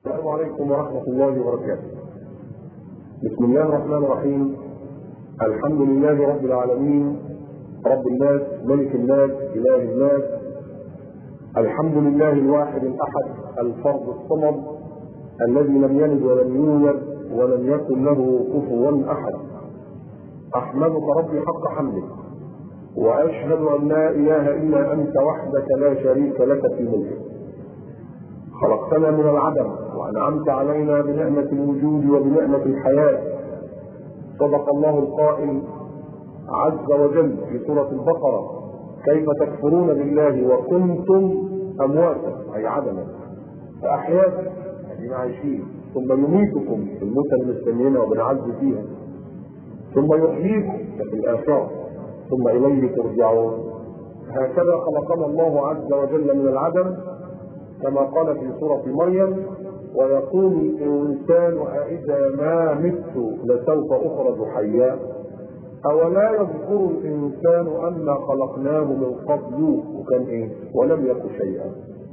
السلام عليكم ورحمة الله وبركاته. بسم الله الرحمن الرحيم. الحمد لله رب العالمين رب الناس ملك الناس إله الناس. الحمد لله الواحد الأحد الفرد الصمد الذي لم يلد ولم يولد ولم يكن له كفوا أحد. أحمدك ربي حق حمدك وأشهد أن لا إله إلا أنت وحدك لا شريك لك في ملكك. خلقتنا من العدم وانعمت علينا بنعمه الوجود وبنعمه الحياه صدق الله القائل عز وجل في سوره البقره كيف تكفرون بالله وكنتم امواتا اي عدما فاحياكم الذين عايشين ثم يميتكم في الموتى المستنيين وبنعز فيها ثم يحييكم في الاخره ثم اليه ترجعون هكذا خلقنا الله عز وجل من العدم كما قال في سورة مريم ويقول الإنسان أإذا ما مت لسوف أخرج حيا أولا يذكر الإنسان أنا خلقناه من قبل وكان إيه ولم يكن شيئا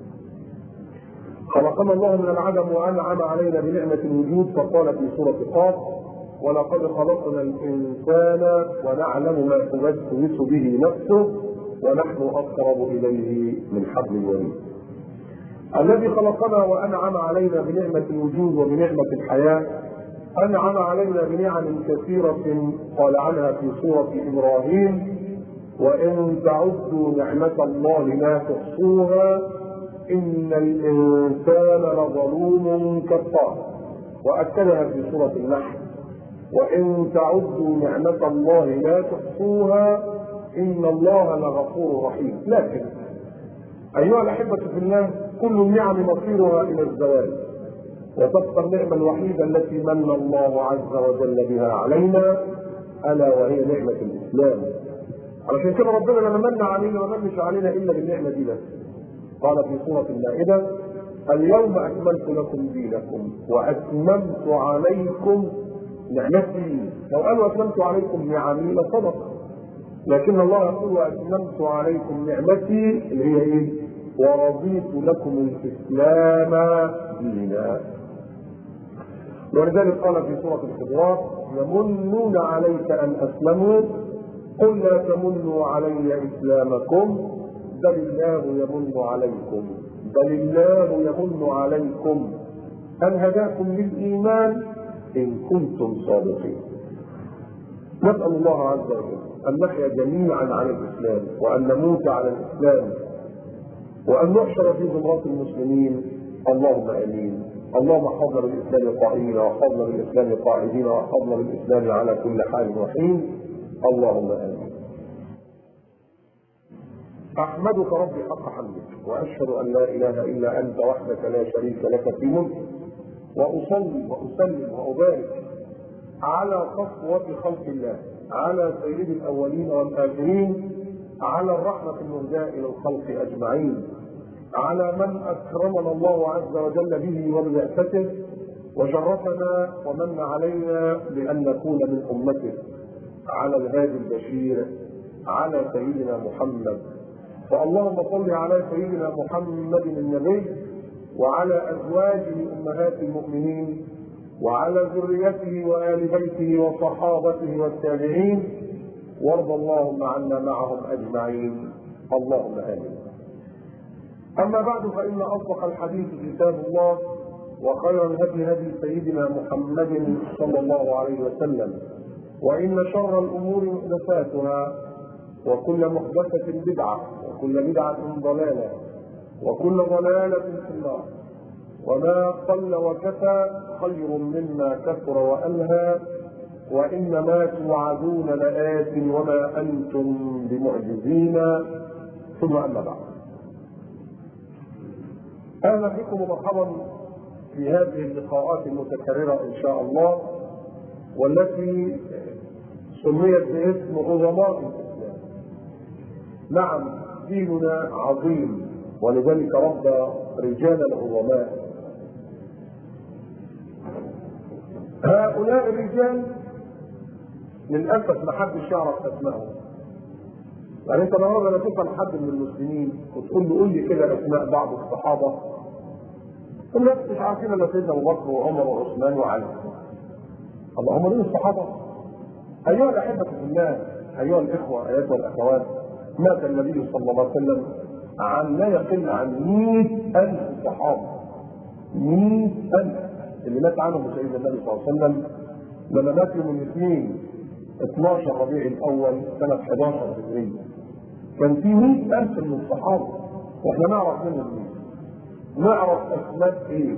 خلقنا الله من العدم وأنعم علينا بنعمة الوجود فقال في سورة قاف ولقد خلقنا الإنسان ونعلم ما توسوس به نفسه ونحن أقرب إليه من حبل الوريد الذي خلقنا وانعم علينا بنعمه الوجود وبنعمه الحياه انعم علينا بنعم كثيره قال عنها في سوره ابراهيم وان تعدوا نعمه الله لا تحصوها ان الانسان لظلوم كفار واكدها في سوره النحل وان تعدوا نعمه الله لا تحصوها ان الله لغفور رحيم لكن ايها الاحبه في الله كل النعم مصيرها الى الزوال وتبقى النعمه الوحيده التي من الله عز وجل بها علينا الا وهي نعمه الاسلام علشان كده ربنا لما من علينا ما منش علينا الا بالنعمه دي بس قال في سوره المائده اليوم اكملت لكم دينكم واتممت عليكم نعمتي لو قالوا اتممت عليكم نعمي لصدق لكن الله يقول واتممت عليكم نعمتي اللي هي ايه؟ ورضيت لكم الاسلام دينا ولذلك قال في سوره الحجرات يمنون عليك ان اسلموا قل لا تمنوا علي اسلامكم بل الله يمن عليكم بل الله يمن عليكم ان هداكم للايمان ان كنتم صادقين نسال الله عز وجل ان نحيا جميعا على الاسلام وان نموت على الاسلام وأن نحشر في زمرات المسلمين اللهم آمين اللهم احفظنا بالإسلام قائمين واحفظنا بالإسلام قاعدين واحفظنا بالإسلام على كل حال وحين اللهم آمين أحمدك ربي حق حمدك وأشهد أن لا إله إلا أنت وحدك لا شريك لك في ملكك وأصلي وأسلم وأبارك على صفوة خلق الله على سيد الأولين والآخرين على الرحمة المهداة إلى الخلق أجمعين على من أكرمنا الله عز وجل به وببعثته وشرفنا ومن علينا بأن نكون من أمته على الهادي البشير على سيدنا محمد فاللهم صل على سيدنا محمد النبي وعلى أزواجه أمهات المؤمنين وعلى ذريته وآل بيته وصحابته والتابعين وارض اللهم عنا معهم اجمعين اللهم امين اما بعد فان اصدق الحديث كتاب الله وخير الهدي هدي سيدنا محمد صلى الله عليه وسلم وان شر الامور محدثاتها وكل محدثه بدعه وكل بدعه ضلاله وكل ضلاله في النار وما قل وكفى خير مما كثر والهى وإنما توعدون لآت وما أنتم بمعجزين ثم أما بعد أهلا بكم ومرحبا في هذه اللقاءات المتكررة إن شاء الله والتي سميت باسم عظماء الإسلام نعم ديننا عظيم ولذلك ربى رجال العظماء هؤلاء الرجال للاسف ما حدش يعرف اسمائهم يعني انت النهارده لما تسال حد من المسلمين وتقول له قول لي كده اسماء بعض الصحابه الناس مش عارفين الا سيدنا ابو بكر وعمر وعثمان وعلي الله هم دول الصحابه ايها الاحبه في الله ايها الاخوه ايتها الاخوات مات النبي صلى الله عليه وسلم عن لا يقل عن 100000 صحابه 100000 اللي مات عنهم سيدنا النبي صلى الله عليه وسلم لما مات يوم الاثنين 12 ربيع الاول سنه 11 هجريه كان في 100000 من الصحابه واحنا نعرف منهم مين نعرف اسماء ايه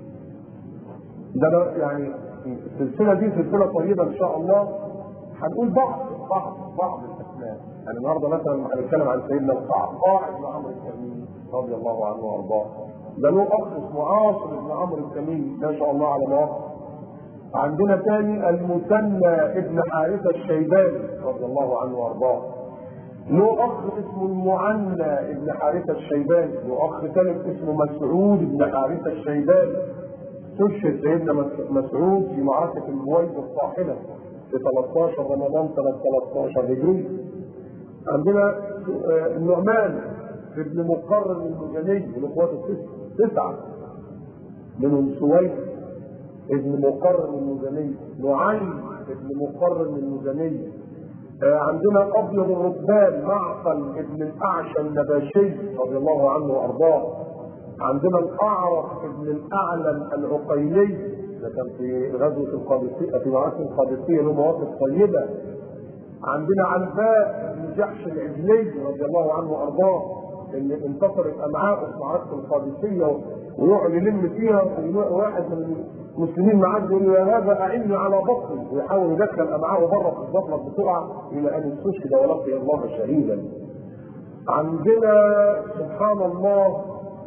ده أنا يعني السلسله دي سلسله طيبه ان شاء الله هنقول بعض بعض بعض الاسماء يعني النهارده مثلا هنتكلم عن سيدنا القعقاع بن عمرو التميمي رضي الله عنه وارضاه ده له اخ اسمه عاصم بن عمرو التميمي ما شاء الله على مواقف عندنا تاني المثنى ابن حارثه الشيباني رضي الله عنه وارضاه له اخ اسمه المعنى ابن حارثه الشيباني له اخ ثالث اسمه مسعود ابن حارثه الشيباني استشهد سيدنا مسعود في معركه البويض الطاحنه في 13 رمضان سنه 13 هجري عندنا النعمان ابن مقرن المزني والاخوات التسعه منهم سويد ابن مقرن المزني نعيم ابن مقرن المزني عندنا ابيض الركبان معقل ابن الاعشى النباشي رضي الله عنه وارضاه عندنا الاعرف ابن الاعلم العقيلي ده كان في غزوه القادسيه في معركه القادسيه له مواقف طيبه عندنا عنباء بن جحش العجلي رضي الله عنه وارضاه اللي انتصرت امعاءه في معركه القادسيه ويقعد يلم فيها واحد من المسلمين معاه يقول له يا هذا اعني على بطني ويحاول يدخل امعاءه بره في البطنه بتقع الى ان استشهد ولقي الله شهيدا. عندنا سبحان الله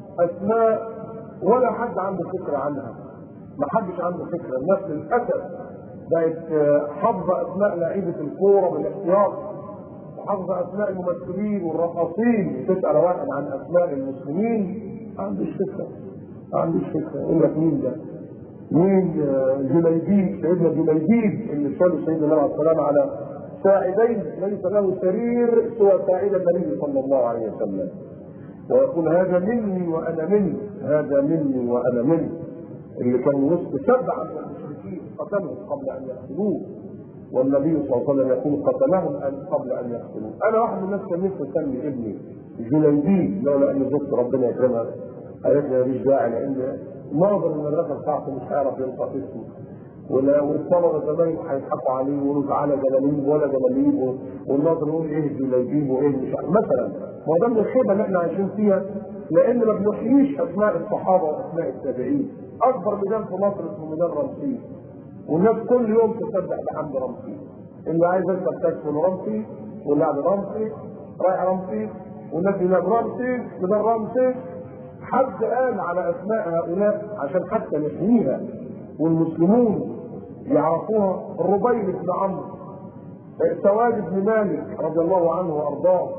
اسماء ولا حد عنده فكره عنها. ما حدش عنده فكره، الناس للاسف بقت حافظه اسماء لعيبه الكوره بالاحتياط وحافظه اسماء الممثلين والرقاصين تسال واحد عن اسماء المسلمين ما عندوش فكره ما عندوش فكره يقول لك مين ده؟ مين جليبيب سيدنا جليبيب اللي شال سيدنا النبي عليه السلام على ساعدين ليس له سرير سوى ساعد النبي صلى الله عليه وسلم ويقول هذا مني وانا مني هذا مني وانا مني اللي كان وسط سبعه من المشركين قتلهم قبل ان يقتلوه والنبي صلى الله عليه وسلم يقول قتلهم قبل ان يقتلوه انا واحد من الناس كان نفسي اسمي ابني جليبيب لولا ان زوجتي ربنا يكرمها قالت لي ماليش داعي لان ناظر المدرسه بتاعته مش هيعرف ينطق اسمه والطلبه زمان هيضحكوا عليه ويقولوا تعالى جلاليب ولا جلاليب والناظر يقول ايه جلاليب وايه مش عارف مثلا ما ده من الخيبه اللي احنا عايشين فيها لان ما بنحييش اسماء الصحابه واسماء التابعين اكبر ميدان في مصر اسمه ميدان رمسيس والناس كل يوم تسبح بحمد رمسيس اللي عايز يركب تاكسي رمسي واللي قاعد رمسي رايح رمسيس والناس هناك رمسيس ميدان رمسيس حد قال على اسماء هؤلاء عشان حتى نحييها والمسلمون يعرفوها الربيع بن عمرو سواد بن مالك رضي الله عنه وارضاه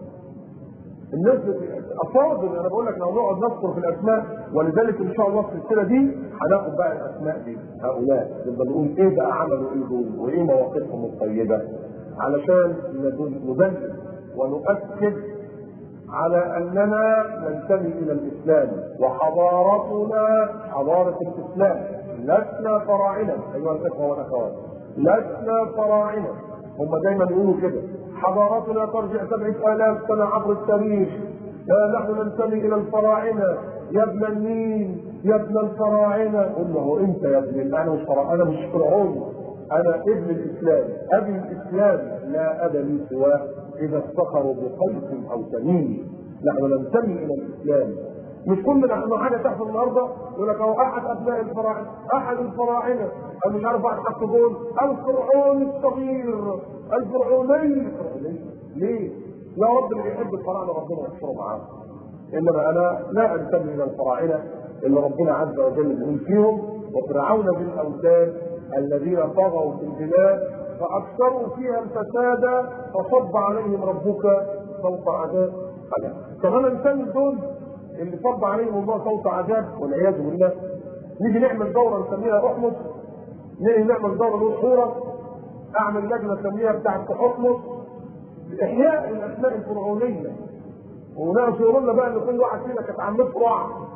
الناس افاضل انا بقول لك لو نقعد نذكر في الاسماء ولذلك ان شاء الله في السلسله دي هناخد بقى الاسماء دي هؤلاء نبقى نقول ايه بقى عملوا ايه دول وايه مواقفهم الطيبه علشان نبين ونؤكد على اننا ننتمي الى الاسلام وحضارتنا حضاره الاسلام لسنا فراعنه ايها الاخوه والاخوات لسنا فراعنه هم دايما يقولوا كده حضارتنا ترجع سبعة آلاف سنة عبر التاريخ نحن ننتمي إلى الفراعنة يا ابن النيل يا ابن الفراعنة قل له أنت يا ابن أنا مش فراعنة أنا مش فرعون أنا ابن الإسلام أبي الإسلام لا أب لي سواه إذا افتخروا بقيس أو تميم نحن ننتمي إلى الإسلام مش كل حاجه تحصل النهارده يقول لك اهو احد ابناء الفراعنه احد الفراعنه او مش عارف واحد حط جول الفرعون الصغير الفرعوني ليه؟ يا رب اللي بيحب الفراعنه ربنا يحشره معاه انما انا لا انتمي الى الفراعنه اللي ربنا عز وجل بيقول فيهم وفرعون بالاوتاد الذين طغوا في البلاد فاكثروا فيها الفساد فصب عليهم ربك صوت عذاب كمان انتمي دول اللي صب عليهم الله صوت عذاب والعياذ بالله نيجي نعمل دوره نسميها احمص نيجي نعمل دوره نقول صوره اعمل لجنه نسميها بتاعت احمص احياء الاسماء الفرعونيه وناس يقولوا لنا بقى ان كل واحد فينا كانت عمته رعى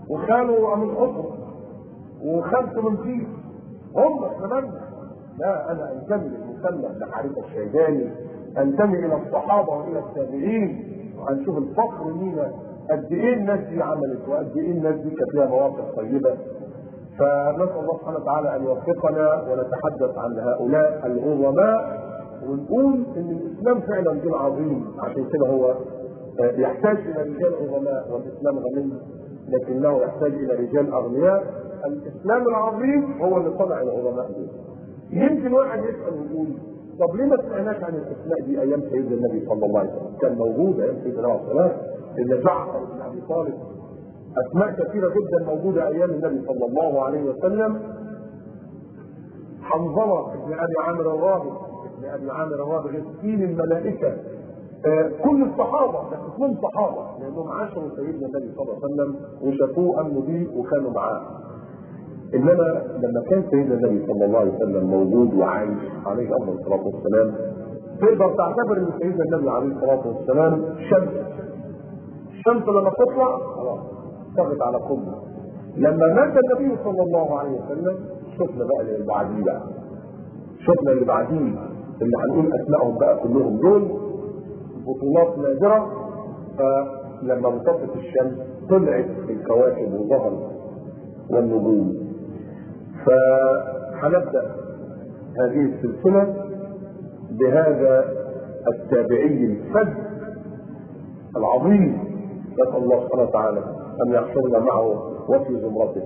وخانوا امين حكم وخانته من فيه هم احنا مالنا لا انا انتمي للمسلم لحارثه الشيباني انتمي الى الصحابه والى التابعين وهنشوف الفخر لينا قد ايه الناس دي عملت وقد ايه الناس دي كانت لها مواقف طيبه فنسال الله سبحانه وتعالى ان يوفقنا ونتحدث عن هؤلاء العظماء ونقول ان الاسلام فعلا دين عظيم عشان كده هو يحتاج الى رجال عظماء والاسلام غني لكنه يحتاج الى رجال اغنياء الاسلام العظيم هو اللي طلع العظماء دول يمكن واحد يسال ويقول طب ليه ما سمعناش عن الاسماء دي ايام سيدنا النبي صلى الله عليه وسلم؟ كان موجود ايام سيدنا النبي صلى الله عليه وسلم ان جعفر بن ابي طالب اسماء كثيره جدا موجوده ايام النبي صلى الله عليه وسلم حنظله بن ابي عامر الراهب بن ابي عامر الراهب غسيل الملائكه آه كل الصحابه بس اسمهم صحابه لانهم عاشروا سيدنا النبي صلى الله عليه وسلم وشافوه امنوا بيه وكانوا معاه انما لما كان سيدنا النبي صلى الله عليه وسلم موجود وعايش عليه افضل الصلاه والسلام تقدر تعتبر ان سيدنا النبي عليه الصلاه والسلام شمس الشمس لما تطلع خلاص طغت على قمه لما مات النبي صلى الله عليه وسلم شفنا بقى اللي بعديه بقى شفنا اللي بعديه اللي هنقول اسمائهم بقى كلهم دول بطولات نادره فلما انطفت الشمس طلعت الكواكب وظهرت والنجوم فهنبدا هذه السلسله بهذا التابعي الفذ العظيم نسال الله سبحانه وتعالى ان يحشرنا معه وفي زمرته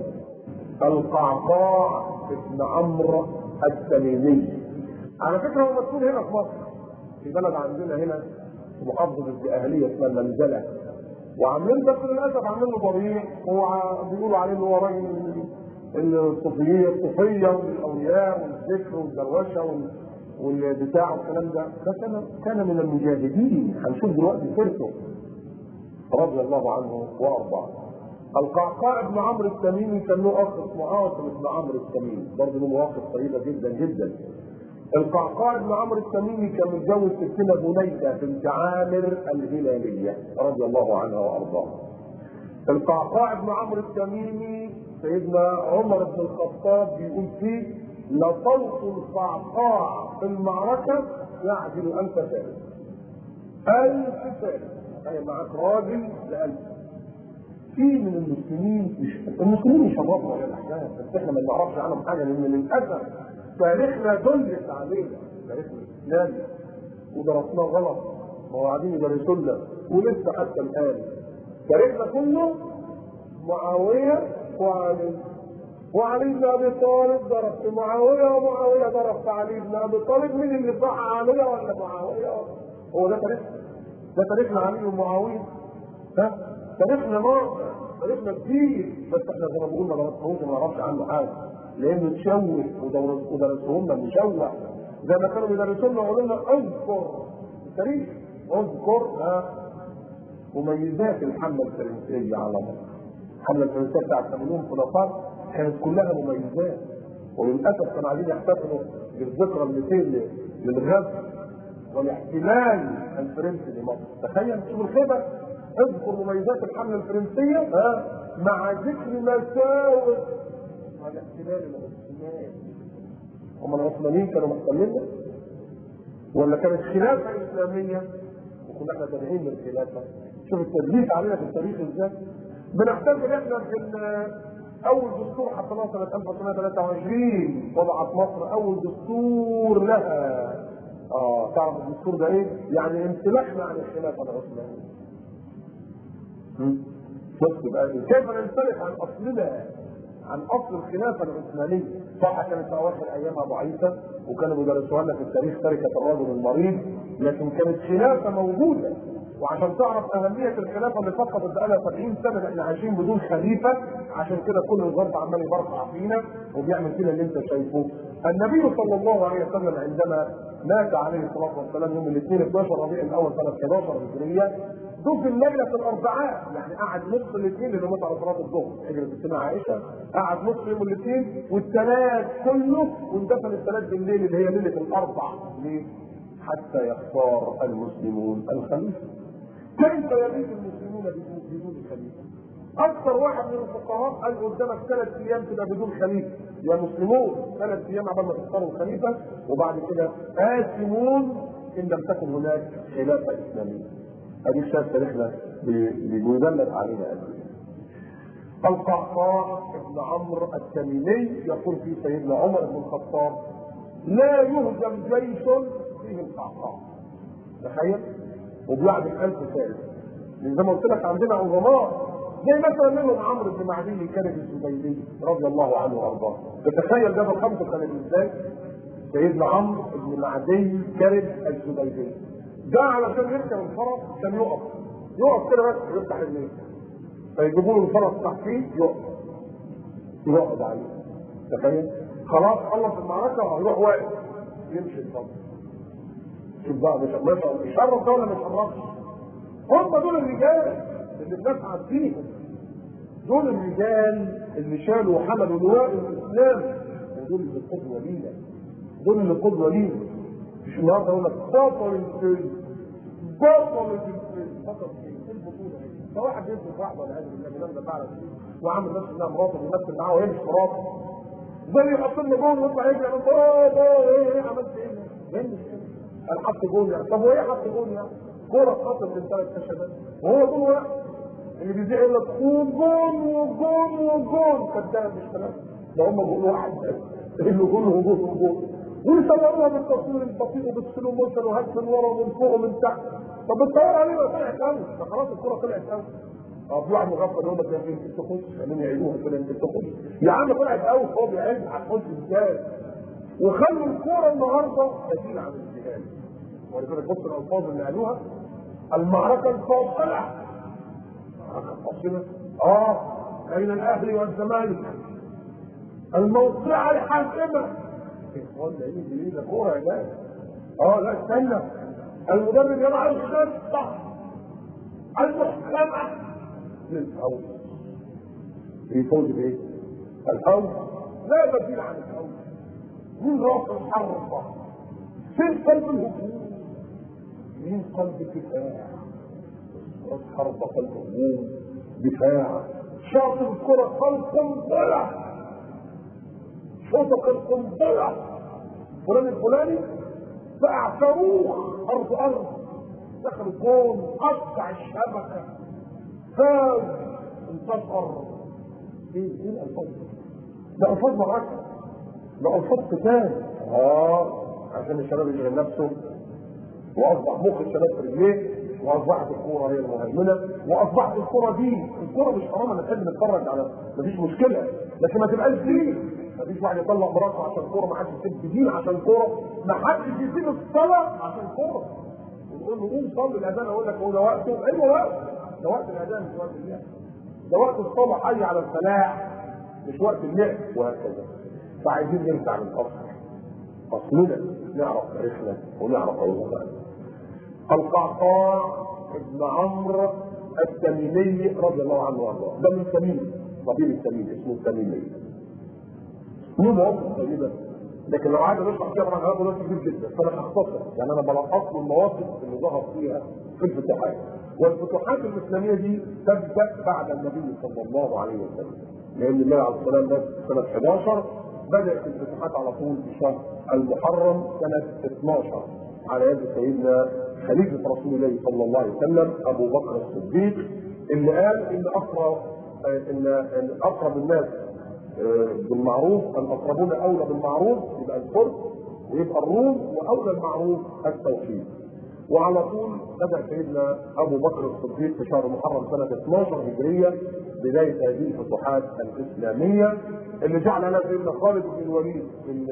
القعقاع ابن عمرو التميمي على فكره هو مسؤول هنا في مصر في بلد عندنا هنا في محافظه الدقهليه اسمها المنزله وعاملين بس للاسف عاملين له ضريح هو بيقولوا عليه ان هو راجل الصوفيه الصوفيه والاولياء والذكر والدروشه والبتاع والكلام ده ده كان كان من المجاهدين هنشوف دلوقتي سيرته رضي الله عنه وارضاه القعقاع بن عمرو التميمي كان له اخ اسمه عاصم بن عمرو التميمي برضه له مواقف طيبه جدا جدا القعقاع بن عمرو التميمي كان متجوز ستنا بنيده بنت عامر الهلاليه رضي الله عنها وارضاها القعقاع بن عمرو التميمي سيدنا عمر بن الخطاب بيقول فيه لصوت القعقاع في المعركة يعدل ألف فارس ألف فارس أي معاك راجل لألف في من المسلمين مش المسلمين يشرفوا على الأحداث بس احنا ما نعرفش عنهم حاجة لأن للأسف تاريخنا دلت علينا تاريخنا الإسلامي ودرسناه غلط ما هو قاعدين يدرسوا لنا ولسه حتى الآن تاريخنا كله معاوية وعلي وعلي بن ابي طالب ضرب في معاويه ومعاويه ضرب في علي بن ابي طالب مين اللي صح علي ولا معاويه؟ هو ده تاريخنا ده تاريخنا علي ومعاويه ها تاريخنا ناقص تاريخنا كتير بس احنا زي ما بنقول ما درسناهوش وما نعرفش عنه حاجه لانه اتشوه ودرسوه لنا مشوه زي ما كانوا بيدرسوا لنا يقولوا لنا اذكر التاريخ اذكر ها مميزات الحمله الفرنسيه على مصر الحمله الفرنسيه بتاعت 80 خلفاء كانت كلها مميزات وللاسف كانوا عايزين يحتفلوا بالذكرى ال 200 للغزو والاحتلال الفرنسي لمصر تخيل شوف الخيبه اذكر مميزات الحمله الفرنسيه ها مع ذكر مساوئ الاحتلال العثماني هم العثمانيين كانوا محتلين ولا كانت خلافه اسلاميه وكنا احنا تابعين للخلافه شوف التدليس علينا في التاريخ ازاي بنحتفل احنا في اول دستور حطيناه سنه 1923 وضعت مصر اول دستور لها اه تعرف الدستور ده ايه؟ يعني امتلاكنا عن الخلافه العثمانيه. بص بقى كيف نمتلك عن اصلنا عن اصل الخلافه العثمانيه صح كانت في اواخر ايامها ضعيفه وكانوا بيدرسوها لنا في التاريخ تركه الرجل المريض لكن كانت خلافه موجوده وعشان تعرف اهميه الخلافه اللي فقدت بقى لها 70 سنه احنا عايشين بدون خليفه عشان كده كل الغرب عمال يبرقع فينا وبيعمل فينا اللي انت شايفه. النبي صلى الله عليه وسلم عندما مات عليه الصلاه والسلام يوم الاثنين 12 ربيع الاول سنه 11 هجريه دفن ليله الاربعاء يعني قعد نصف الاثنين اللي مات على صلاه الظهر هجره السيدة عائشه قعد نصف يوم الاثنين والثلاث كله واندفن الثلاث بالليل اللي هي ليله الاربع ليه؟ حتى يختار المسلمون الخليفه كيف يبيت المسلمون بدون خليفه؟ اكثر واحد من الفقهاء قال قدامك ثلاث ايام تبقى بدون خليفه يا مسلمون ثلاث ايام عبال ما تختاروا الخليفه وبعد كده آثمون ان لم تكن هناك خلافه اسلاميه. ادي شايف تاريخنا بيدلل علينا قد القعقاع بن عمرو التميمي يقول في سيدنا عمر بن الخطاب لا يهزم جيش فيه القعقاع تخيل وبيعدل ألف فارس لان زي ما قلت لك عندنا عظماء زي مثلا منهم عمرو بن معدي كانت الزبيدي رضي الله عنه وارضاه تتخيل ده الخمسه كانت ازاي؟ سيدنا عمرو بن معدي كانت الزبيدي ده علشان يركب الفرس كان يقف يقف كده بس يفتح النيل فيجيبوا له الفرس تحتيه يقف يقعد عليه تخيل خلاص خلص المعركه هيروح واقف يمشي الفرس شوف بقى مش مش شرف ده ولا ما شرفش هم دول الرجال اللي الناس عارفينهم دول الرجال اللي شالوا وحملوا لواء الاسلام ودول اللي قدوه لينا دول اللي قدوه لينا مش النهارده يقول لك بطل الفيلم بطل الفيلم بطل الفيلم ايه البطوله دي؟ ده واحد يمسك واحده ولا بالله بينام ده فعلا وعامل نفسه انها مراته ويمثل معاه وهي مش مراته زي يحط لنا جول ويطلع يجري يقول بابا ايه عملت ايه؟ ليه مش كده؟ قال حط جول يعني طب وايه حط جول يعني؟ كوره اتحطت من ثلاث خشبات وهو جول واحد اللي بيذيع يقول لك وجول وجول وجول كذاب مش كلام ده هم جول واحد بس اللي جول وجول وجول ويصوروها بالتصوير البطيء وبالسلو موشن وهات من ورا ومن فوق ومن تحت طب بتصور عليه ما طلعت قوي ده خلاص الكوره طلعت قوي اه في واحد مغفل يقول لك يا اخي انت تخش خليني يعيدوها كده انت تخش يا عم طلعت قوي هو بيعد هتخش ازاي وخلوا الكوره النهارده بديل عن الجهاد ولذلك بص الالفاظ اللي قالوها المعركه الفاصله معركه فاصله اه بين الاهلي والزمالك الموقعه الحاسمه اخوان ده ايه ده كوره يا جماعه اه لا استنى المدرب يضع الخطه المحكمه للفوز يفوز بايه؟ الفوز لا بديل عن الفوز من راس الحرب فين قلب الهجوم؟ مين قلب الدفاع؟ راس حرب قلب هجوم دفاع شاطر الكرة قلب قنبلة شوطك القنبلة فلان الفلاني بقع صاروخ أرض أرض دخل الجون قطع الشبكة فاز انتصر ايه ايه الألفاظ ده ألفاظ معركة ده ألفاظ قتال اه عشان الشباب يشغل نفسه واصبح مخ الشباب في رجليه واصبحت الكوره هي المهيمنه واصبحت الكوره دي الكوره مش حرام انا نحب نتفرج على مفيش مشكله لكن ما تبقاش دين مفيش واحد يطلق مراته عشان كوره ما حدش يسيب دين عشان كوره ما حدش يسيب الصلاه عشان كوره ونقول له قوم صلي الاذان اقول لك هو ده وقته ايوه وقته ده وقت الاذان مش وقت اللعب ده وقت الصلاه حي على الفلاح مش وقت اللعب وهكذا فعايزين نرجع للاصل اصلنا نعرف تاريخنا ونعرف عظمائنا القعقاع ابن عمرو التميمي رضي الله عنه وارضاه ده من تميم قبيل التميم اسمه التميمي له مواقف طيبه لكن لو قعدنا نشرح فيها طبعا هذا ناس كتير جدا فانا هختصر يعني انا بلخص من المواقف اللي ظهر فيها في الفتوحات والفتوحات الاسلاميه دي تبدا بعد النبي صلى الله عليه وسلم لان النبي عليه الصلاه والسلام سنه 11 بدات الفتوحات على طول في شهر المحرم سنه 12 على يد سيدنا خليفه رسول الله صلى الله عليه وسلم ابو بكر الصديق اللي قال ان اقرب ان ان اقرب الناس بالمعروف الاقربون اولى بالمعروف يبقى الفرس ويبقى الروم واولى المعروف التوحيد وعلى طول بدا سيدنا ابو بكر الصديق في شهر محرم سنه 12 هجريه بدايه هذه الفتوحات الاسلاميه اللي جعل لها سيدنا خالد بن الوليد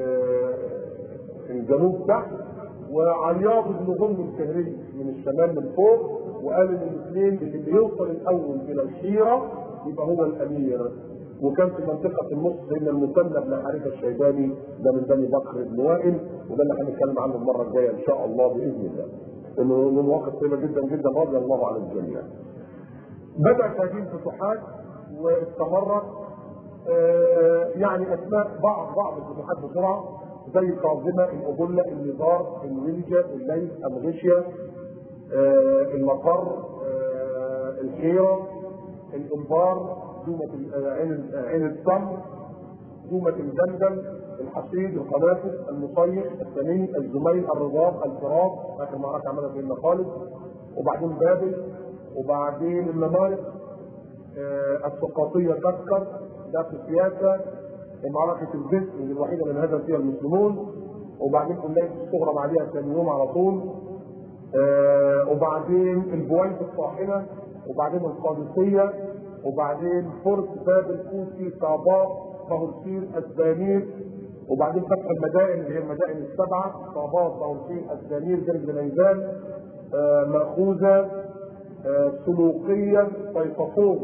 في الجنوب تحت وعياض بن غنم الفهري من الشمال من فوق وقال ان الاثنين اللي يوصل الاول الى الحيره يبقى هو الامير وكان في منطقه النص سيدنا المثنى بن حارثه الشيباني ده من بني بكر بن وائل وده اللي هنتكلم عنه المره الجايه ان شاء الله باذن الله. انه من مواقف طيبه جدا جدا رضي الله عن الجميع. بدات هذه الفتوحات واستمرت آه يعني اسماء بعض بعض الفتوحات بسرعه زي القاذمه الابله النزار الولجه الليث الغشيه آه المقر آه الحيره الانبار دومة عين عين التمر دومة الجندل الحصيد القنافس المصيح الثمين الزميل الرضاف الفراق اخر معركه عملها سيدنا خالد وبعدين بابل وبعدين النمارق آه السقاطيه تذكر ده في السياسه ومعركه البسر اللي الوحيده اللي انهزم فيها المسلمون وبعدين قليل الصغرى بعديها ثاني يوم على طول آه وبعدين البوينت الطاحنه وبعدين القادسيه وبعدين فرس بابل كوسي طاباق طهرسين الزانير وبعدين فتح المدائن اللي هي المدائن السبعه طاباق طهرسين الزانير جرج نيزان آه مأخوذة آه سلوقية طيطفون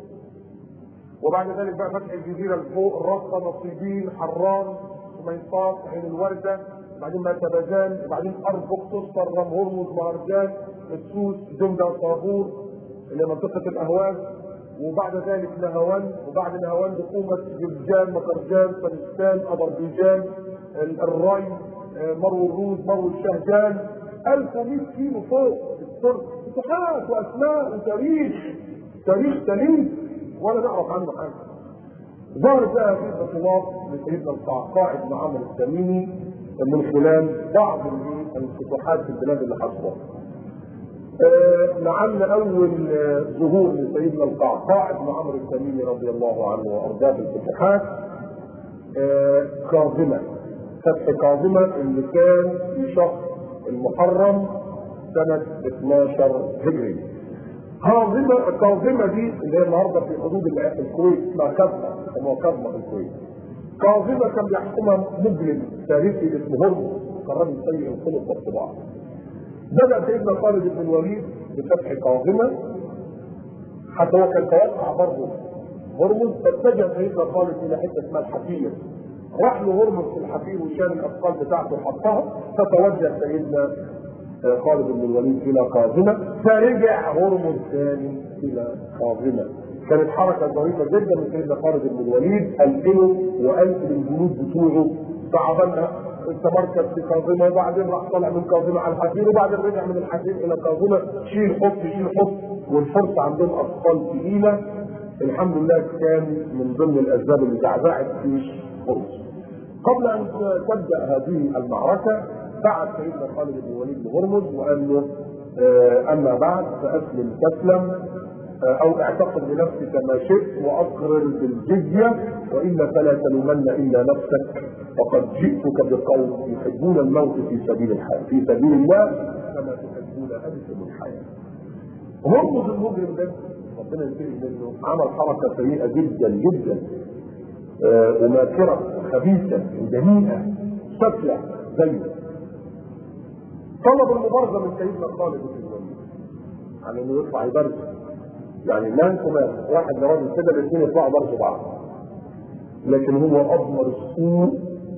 وبعد ذلك بقى فتح الجزيرة لفوق الرصة نصيبين حران سميطات عين الوردة وبعدين بقى تبازان وبعدين أربق تصفر رم هرمز مهرجان السوس جمدة طابور اللي منطقة الأهواز وبعد ذلك نهوان وبعد نهوان بقومة جرجان مكرجان فلسطين أذربيجان الري مرو الروز مرو الشهجان 1100 كيلو فوق الترك فتوحات واسماء وتاريخ تاريخ تاريخ ولا نعرف عنه حاجه ظهرت بقى هذه البطولات لسيدنا القعقاع بن عمرو التميمي من خلال بعض الفتوحات في البلاد اللي حصلت. آه لعل اول ظهور لسيدنا القعقاع بن عمرو التميمي رضي الله عنه وارضاه في الفتوحات آه كاظمه فتح كاظمه اللي كان في شهر المحرم سنة 12 هجري. كاظمة الكاظمة دي اللي هي النهارده في حدود الكويت اسمها كظمة اسمها كظمة في الكويت. كاظمة كان بيحكمها مجرم تاريخي اسمه هرمز كان راجل سيء الخلق والطباع. بدأ سيدنا خالد بن الوليد بفتح كاظمة حتى هو كان توقع برضه هرمز فاتجه سيدنا خالد إلى حتة اسمها الحفير راح له هرمز في الحفير وشال الاثقال بتاعته وحطها فتوجه سيدنا خالد بن الوليد الى كاظمه فرجع هرمز ثاني الى كاظمه كانت حركه ظريفه جدا من سيدنا خالد بن الوليد القله والف الجنود بتوعه صعبنا تمركز في كاظمه وبعدين راح طلع من كاظمه على الحفير وبعدين رجع من الحفير الى كاظمه شيل حط شيل حط والفرس عندهم اثقال ثقيله الحمد لله كان من ضمن الاسباب اللي زعزعت جيش هرمز قبل ان تبدا هذه المعركه بعت سيدنا خالد بن الوليد لهرمز وقال له آه اما بعد فاسلم تسلم آه او اعتقد بنفسك ما شئت واقرر بالجزيه والا فلا تلومن الا نفسك فقد جئتك بقوم يحبون الموت في سبيل الحياه في سبيل الله كما تحبون انتم الحياه. هرمز المجرم ده ربنا ينتهي منه عمل حركه سيئه جدا جدا آه وماكره خبيثه ودنيئه سفله زيه طلب المبارزه من سيدنا خالد بن الوليد على انه يطلع يبرز يعني مان كمان واحد راجل كده الاثنين يطلعوا برز بعض لكن هو اضمر السوء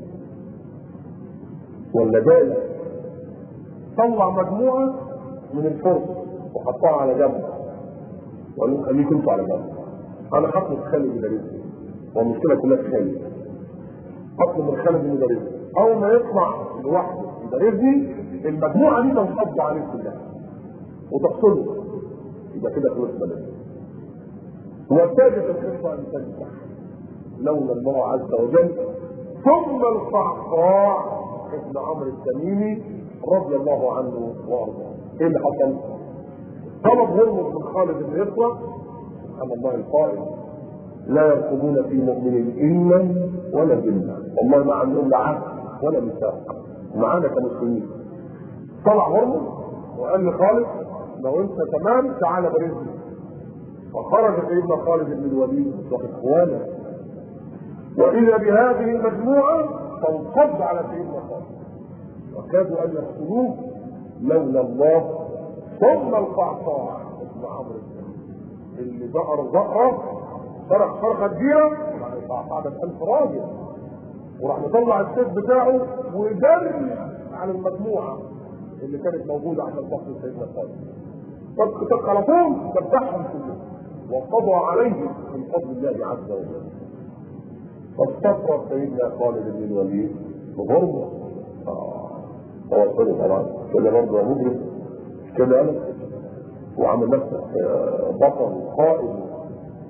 واللدائل طلع مجموعه من الفرس وحطها على جنب وقال لهم خليكم انتوا على جنب انا هطلب خالد بن الوليد والمشكله كلها في خالد اطلب من خالد بن الوليد اول ما يطلع لوحده يبارزني المجموعه دي تنصب عليه كلها وتقتله يبقى كده خلص بلد وابتدت القصه ان تنجح لولا الله عز وجل ثم القعقاع ابن عمرو التميمي رضي الله عنه وارضاه ايه اللي حصل؟ طلب هرمز من خالد بن يسرى سبحان الله القائل لا يرقبون في مؤمن الا ولا ذمه والله ما عندهم لا عهد ولا ميثاق معانا كمسلمين طلع هرمز وقال لخالد لو انت تمام تعالى برزقي فخرج سيدنا خالد بن الوليد واخوانه واذا بهذه المجموعه تنقض على سيدنا خالد وكادوا ان يقتلوه لولا الله ثم القعقاع ابن عمرو اللي ظهر ظهره صرخ صرخه كبيره يعني القعقاع ده ألف راجل وراح مطلع السيف بتاعه وجري على المجموعه اللي كانت موجوده عند الفصل سيدنا خالد طق على طول ذبحهم كلهم وقضى عليهم من فضل الله عز وجل فاستفرد سيدنا خالد بن الوليد بغربه اه توصله طبعا كده برضه مجرم كده انا وعمل نفسه بطل وقائد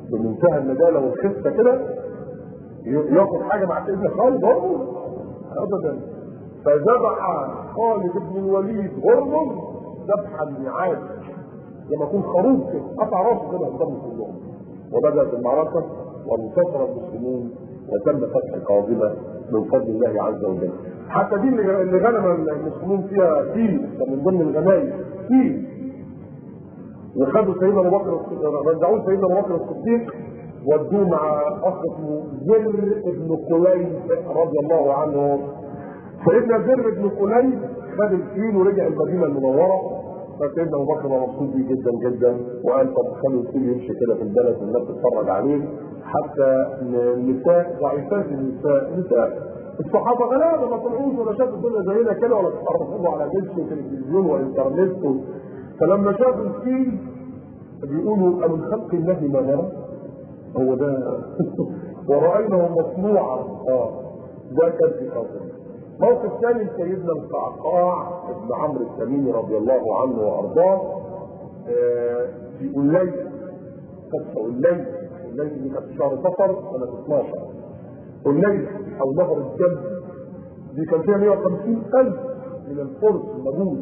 بمنتهى الندالة والخفة كده ياخد حاجة مع سيدنا خالد هرمز أبدا فذبح خالد بن الوليد هرمز ذبح الميعاد لما يكون خروف كده قطع راسه كده قدامهم كلهم وبدأت المعركة وانتصر المسلمون وتم فتح القاضمة من فضل الله عز وجل حتى دي اللي غنم المسلمين فيها فيل كان من ضمن الغنائم فيل وخدوا سيدنا ابو بكر رجعوه سيدنا ابو بكر الصديق ودوه مع اخ اسمه زر بن قليب رضي الله عنه سيدنا زر بن قليب خد الفيل ورجع المدينه المنوره فسيدنا ابو بكر مبسوط بيه جدا جدا وقال طب خلوا الفيل يمشي كده في البلد والناس تتفرج عليه حتى النساء ضعيفات النساء نساء الصحابه غلابه ما طلعوش ولا شافوا الدنيا زينا كده ولا اتفرجوا على دش وتلفزيون وانترنت فلما شافوا الفيل بيقولوا أمن خلق الله ما نرى هو ده ورأينه مصنوعا اه ده كان في قصر موقف ثاني سيدنا القعقاع ابن عمرو التميمي رضي الله عنه وارضاه آه في قليل فتح قليل قليل دي كانت شهر صفر سنة 12 قليل أو نهر الجنب دي كان فيها 150 ألف من الفرس المجوس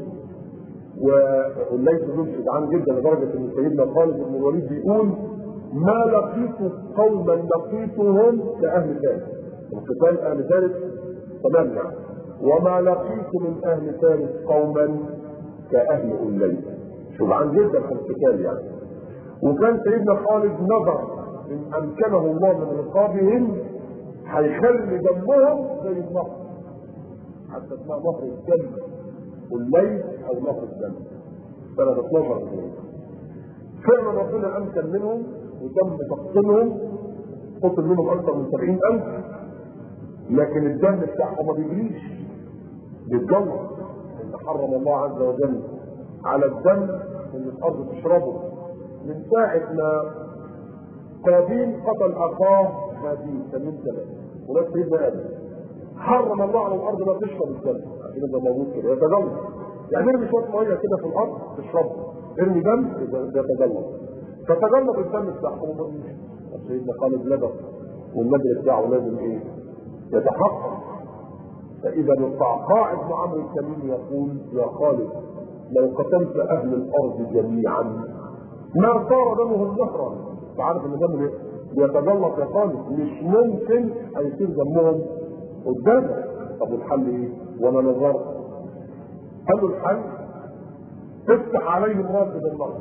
والليث بن جدعان جدا لدرجه ان سيدنا خالد بن الوليد بيقول ما لقيت قوما لقيتهم كاهل ثالث القتال اهل ثالث تمام يعني وما لقيت من اهل ثالث قوما كاهل الليل شجعان جدا في القتال يعني وكان سيدنا خالد نظر ان امكنه الله من رقابهم هيخلي دمهم زي النهر حتى اسمها نهر الدم والليل او نهر الدم سنة 12 هجرية فعلا ربنا امكن منهم وتم تقتلهم قتل منهم اكثر من 70000 لكن الدم بتاعهم ما بيجريش بيتجوز اللي حرم الله عز وجل على الدم ان الارض تشربه من ساعة ما قابيل قتل اخاه هابيل تميم ثلاثة ولاد سيدنا ادم حرم الله على الارض لا تشرب الدم عشان ده موجود كده يتجلط يعني ارمي شويه ميه كده في الارض تشربها ارمي دم يتجلط فتجلط الدم بتاعهم طب سيدنا خالد لبس والنجر بتاعه لازم ايه؟ يتحقق فاذا القعقاع بن عمرو التميمي يقول يا خالد لو قتلت اهل الارض جميعا ما صار دمهم زهرا انت عارف ان دمه يتجلط يا خالد مش ممكن هيصير دمهم قدامك طب والحل ايه؟ وانا نظرت قال له الحل افتح عليهم رافد النهر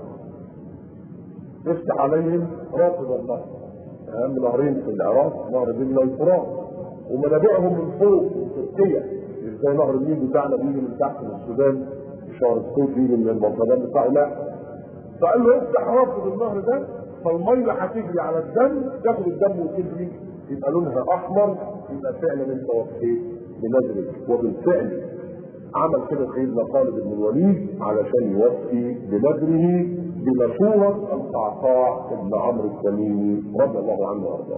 افتح عليهم رافد النهر اهم نهرين في العراق نهر دجله والفرات ومنابعهم من فوق من تركيا مش زي نهر النيل بتاعنا بيجي من تحت من السودان شهر الصوت بيجي من المنطقه بتاعه لا فقال له افتح رافد النهر ده فالميه هتجري على الدم تاخد الدم وتجري يبقى لونها احمر يبقى فعلا انت وفيت بنذرك وبالفعل عمل كده سيدنا خالد بن الوليد علشان يوفي بنذره بمشورة القعقاع بن عمرو التميمي رضي الله عنه وارضاه.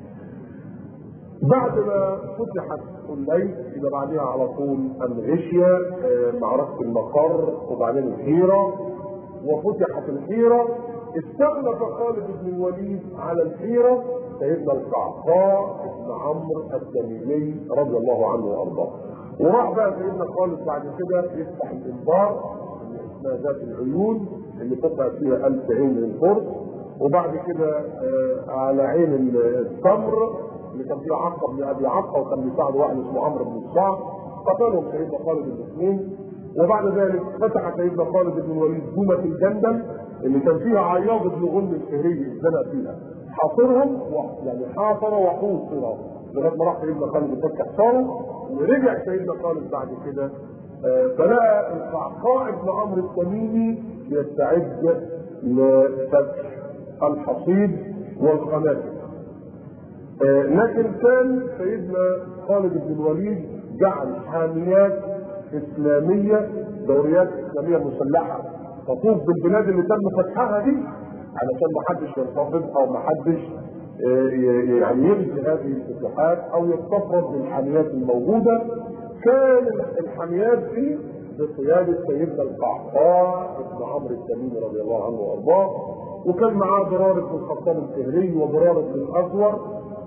بعد ما فتحت الليل يبقى بعدها على طول الغشية معركة المقر وبعدين الحيرة وفتحت الحيرة استخلف خالد بن الوليد على الحيرة سيدنا القعقاع بن عمرو التميمي رضي الله عنه وارضاه. وراح بقى سيدنا خالد بعد كده يفتح الانبار اللي اسمها ذات العيون اللي تقع فيها ألف عين من الفرس وبعد كده آه على عين التمر اللي كان فيها عقبه بن ابي عقبه وكان بيساعد واحد اسمه عمرو بن الصعب قتلهم سيدنا خالد الاثنين وبعد ذلك فتح سيدنا خالد بن الوليد دومة الجندل اللي كان فيها عياض بن غنم الفهري اتزنق فيها حاصرهم يعني حاصر وحوصر لغايه ما راح سيدنا خالد يفتح حصاره ورجع سيدنا خالد بعد كده آه فلقى القعقاع بن عمرو التميمي يستعد لفتح الحصيد والقنابل آه لكن كان سيدنا خالد بن الوليد جعل حاميات اسلاميه دوريات اسلاميه مسلحه تطوف بالبلاد اللي تم فتحها دي علشان ما حدش يرتبطها وما حدش يعني يلغي هذه الفتوحات او يستفرد بالحاميات الموجوده كان الحاميات دي بقياده سيدنا القعقاع بن عمرو التميمي رضي الله عنه وارضاه وكان معاه ضرار بن الخطاب الفهري وضرار بن الازور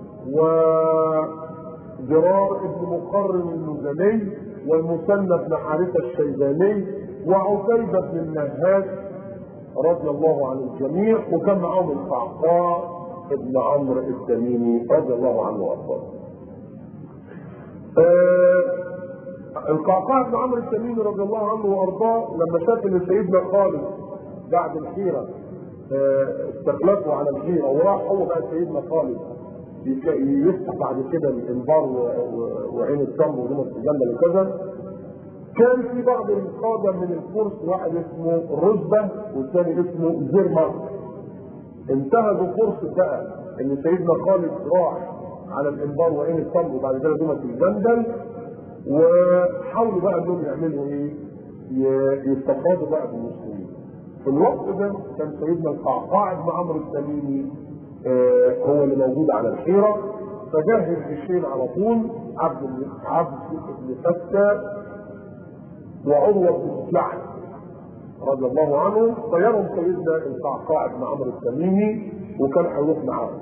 وضرار بن مقرن المزني والمثنى بن حارثه الشيباني وعتيبه بن النهاس رضي الله عن الجميع وكان معاهم القعقاع ابن عمرو التميمي رضي الله عنه وارضاه. آه القعقاع بن عمرو التميمي رضي الله عنه وارضاه لما شاف ان سيدنا خالد بعد الحيره آه استخلفه على الحيره وراح هو بقى سيدنا خالد يفتح بعد كده الانبار وعين التمر ودمى الجنه وكذا كان في بعض القاده من الفرس واحد اسمه رزبه والثاني اسمه زرمر انتهزوا فرصه بقى ان سيدنا خالد راح على الانبار وعين التمر وبعد كده دمى الجندل وحاولوا بقى انهم يعملوا ايه؟ يستفادوا بقى بالمسلمين. في الوقت ده كان سيدنا القعقاع بن عمرو التميمي آه هو اللي موجود على الحيره فجهز الجيشين على طول عبد عبد بن فتى وعروه بن سلعد رضي الله عنه طيرهم سيدنا القعقاع بن عمرو التميمي وكان هيروح معاهم.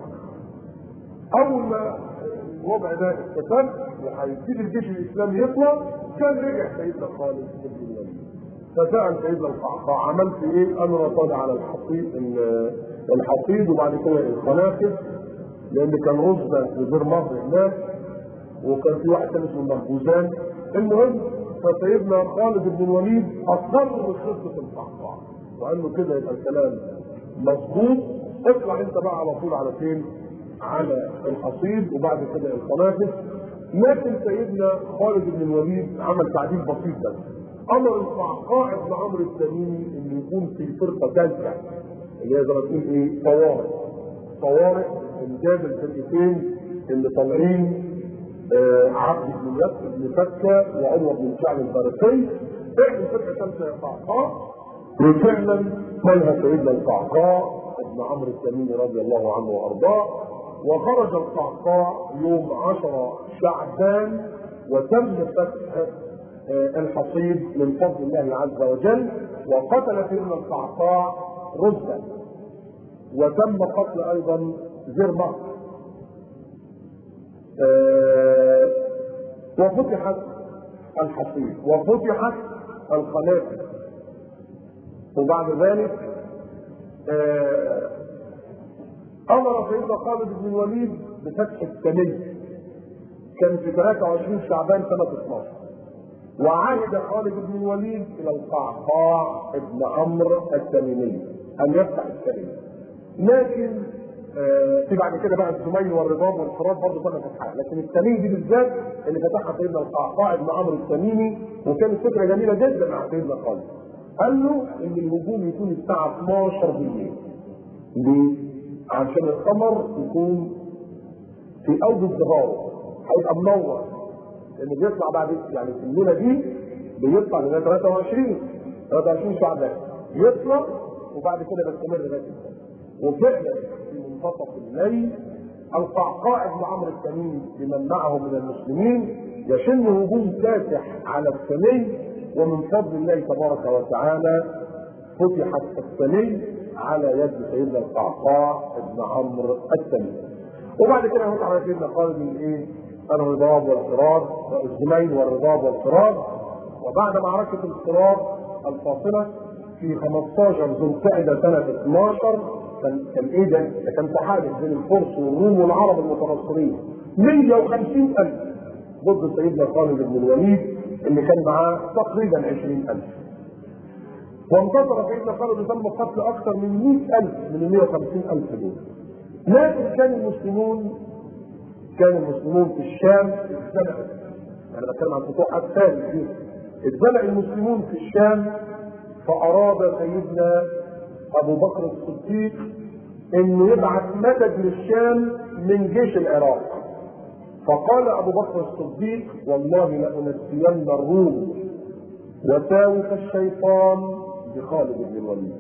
اول ما الوضع ده استتب وهيبتدي الجيش الاسلامي يطلع كان رجع سيدنا خالد بن الوليد فسال سيدنا القعقاع عملت ايه؟ انا طالع على الحصيد الحصيد وبعد كده الخنافس لان كان رزبه وزير مصر هناك وكان في واحد تاني اسمه مربوزان المهم فسيدنا خالد بن الوليد اصر بخطه القعقاع وقال له كده يبقى الكلام مظبوط اطلع انت بقى على طول على فين؟ على الحصيد وبعد كده الخنافس لكن سيدنا خالد بن الوليد عمل تعديل بسيط بس امر القعقاع بن عمرو التميمي انه يكون في فرقه ثالثه اللي هي زي ما تقول ايه طوارئ طوارئ انجاز الفرقتين اللي طالعين آه عبد بن يسر بن فكه وعروه بن شعب الفارسي اعمل فرقه ثالثه يا قعقاع وفعلا منها سيدنا القعقاع بن عمرو التميمي رضي الله عنه وارضاه وخرج القعقاع يوم عشر شعبان وتم فتح الحصيد من فضل الله عز وجل وقتل سيدنا القعقاع رزقا وتم قتل ايضا زرمة وفتحت الحصيد وفتحت القنابل وبعد ذلك امر سيدنا خالد بن الوليد بفتح السمي كان في 23 شعبان سنه 12 وعهد خالد بن الوليد الى القعقاع بن عمرو التميمي ان يفتح السمي لكن آه في بعد كده بقى الزميل والرباط والحراب برضه كنا فتحها لكن التميمي دي بالذات اللي فتحها سيدنا القعقاع بن عمرو التميمي وكانت فكره جميله جدا مع سيدنا خالد قال له ان الهجوم يكون الساعه 12 بالليل ليه؟ عشان القمر يكون في اوج ازدهاره هيبقى منور لان بيطلع بعد يعني في الليله دي بيطلع لغايه 23 23 شعبان يطلع وبعد كده بيستمر لغايه السنه وفعلا في منتصف الليل القعقاع بن عمرو التميمي بمن معه من المسلمين يشن هجوم كاسح على السمي ومن فضل الله تبارك وتعالى فتحت السمي على يد سيدنا القعقاع بن عمرو التميمي وبعد كده هنطلع على سيدنا خالد من ايه؟ الرباط والفرار الزمين والرباط والفرار وبعد معركة الفرار الفاصلة في 15 ذو القعدة سنة 12 كان كان ايه ده؟ ده كان تحالف بين الفرس والروم والعرب المتنصرين 150 ألف ضد سيدنا خالد بن الوليد اللي كان معاه تقريبا 20 ألف وانتصر سيدنا خالد وتم قتل أكثر من 100 ألف من ال 150 ألف دول لكن كان المسلمون كان المسلمون في الشام اتزنقوا انا بتكلم عن فتوحات ثانيه دي اتزنق المسلمون في الشام فاراد سيدنا ابو بكر الصديق انه يبعث مدد للشام من جيش العراق فقال ابو بكر الصديق والله لانسين الروم وساوف الشيطان بخالد بن الوليد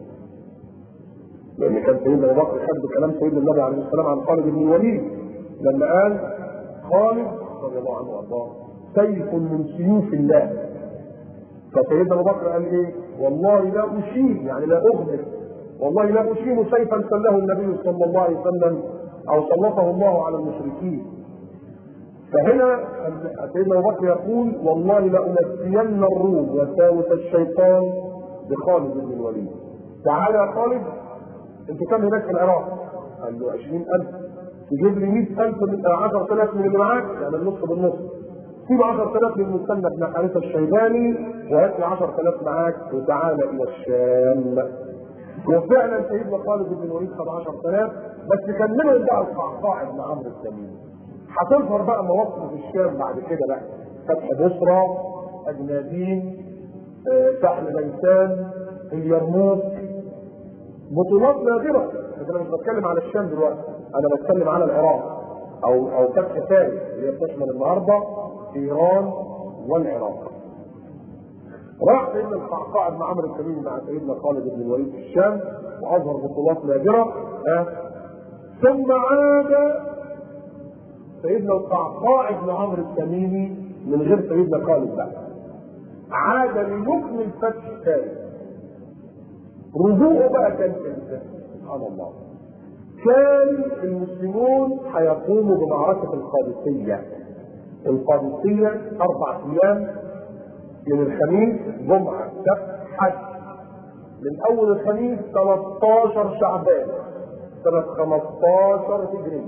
لان كان سيدنا ابو بكر حد كلام سيدنا النبي عليه السلام عن خالد بن الوليد لما قال خالد رضي الله عنه وارضاه سيف من سيوف الله فسيدنا ابو بكر قال ايه؟ والله لا اشيل يعني لا اغمر والله لا اشيم سيفا سله النبي صلى الله عليه وسلم او سلطه الله على المشركين فهنا سيدنا ابو بكر يقول والله لانسين الروم وساوس الشيطان بخالد بن الوليد تعالى يا خالد انت كم هناك في العراق؟ قال له 20000 تجيب لي 100000 من 10000 من اللي معاك يعني النص بالنص سيب 10000 للمثنى بن حارثه الشيباني وهات لي 10000 معاك وتعالى الى الشام وفعلا سيدنا خالد بن الوليد خد 10000 بس كان منهم بقى القعقاع بن عمرو التميمي هتظهر بقى مواقف في الشام بعد كده بقى فتح بصرى اجنادين سحل بيسان اليرموك بطولات نادرة لكن انا مش بتكلم على الشام دلوقتي انا بتكلم على العراق او او فتح فارس اللي هي بتشمل النهارده ايران والعراق راح سيدنا القعقاع بن عمرو التميمي مع سيدنا خالد بن الوليد في الشام واظهر بطولات نادره أه؟ ثم عاد سيدنا القعقاع بن عمرو التميمي من غير سيدنا خالد بقى عاد ليكمل فتح فارس رجوعه بقى كان امتى؟ سبحان الله كان المسلمون هيقوموا بمعركة القادسية القادسية أربع أيام من الخميس جمعة سبت حج من أول الخميس 13 شعبان سنة 15 هجري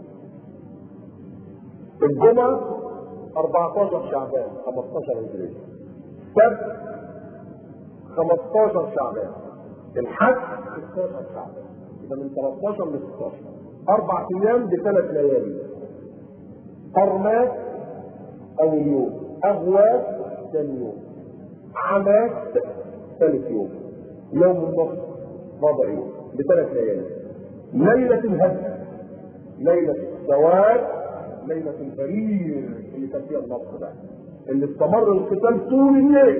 الجمعة 14 شعبان 15 هجري سبت 15 شعبان الحج 16 شعبان يبقى من 13 ل 16 اربع ايام بثلاث ليالي قرمات اول يوم اغواس ثاني يوم عمات ثالث يوم يوم النصر رابع يوم بثلاث ليالي ليلة الهدم ليلة السواد ليلة البرير اللي كان فيها النصر بقى اللي استمر القتال طول الليل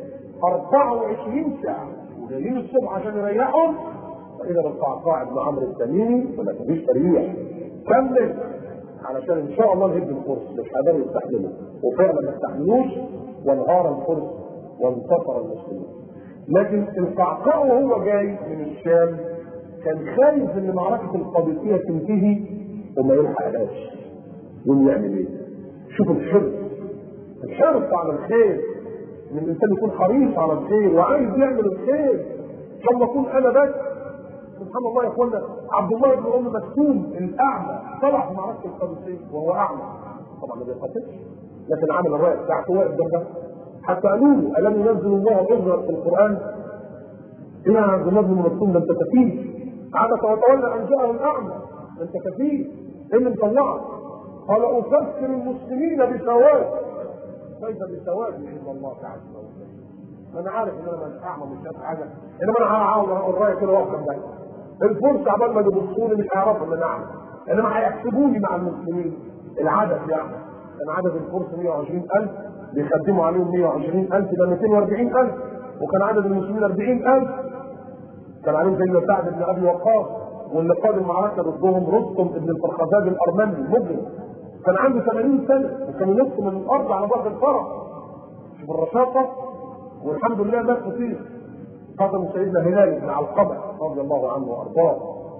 24 ساعة وجايين الصبح عشان يريحهم فإذا القعقاع بن عمرو التميمي ما فيش تريح كمل علشان ان شاء الله نهد الفرس مش هيقدروا يستحملوا وفعلا ما استحملوش وانهار الفرس وانتصر المسلمين لكن القعقاع وهو جاي من الشام كان خايف ان معركه القادسيه تنتهي وما يلحقهاش يقوم يعمل ايه؟ شوف الحرص الحرص على الخير ان الانسان يكون حريص على الخير وعايز يعمل الخير لما اكون انا بس سبحان الله يقول عبد الله بن ام مكتوم الاعمى طلع في معركه القادسيه وهو اعمى طبعا ما بيقاتلش لكن عمل الرايه بتاعته واقف جنبها حتى قالوا له الم ينزل الله اجرا في القران إلى عبد الله بن مكتوم ده انت كفيف عبس وتولى ان جاءه الاعمى ده انت كفيف ايه اللي مطلعك؟ قال افكر المسلمين بسواد كيف بسواد عند الله تعالى انا عارف ان انا مش اعمى مش شايف حاجه انما انا هعاون الرايه كده واقف جنبها الفرس عبال ما يبصوا لي مش هيعرفوا ان انا اعمى انما هيحسبوني مع المسلمين العدد يعني كان عدد الفرس 120000 بيخدموا عليهم 120000 يبقى 240000 وكان عدد المسلمين 40000 كان عليهم سيدنا سعد بن ابي وقاص واللي قاد المعركه ضدهم رستم بن الفرخزاد الارمني المجرم كان عنده 80 سنه وكان ينط من الارض على ظهر الفرس شوف الرشاقه والحمد لله مات كتير قدم سيدنا هلال بن علقمه رضي الله عنه وارضاه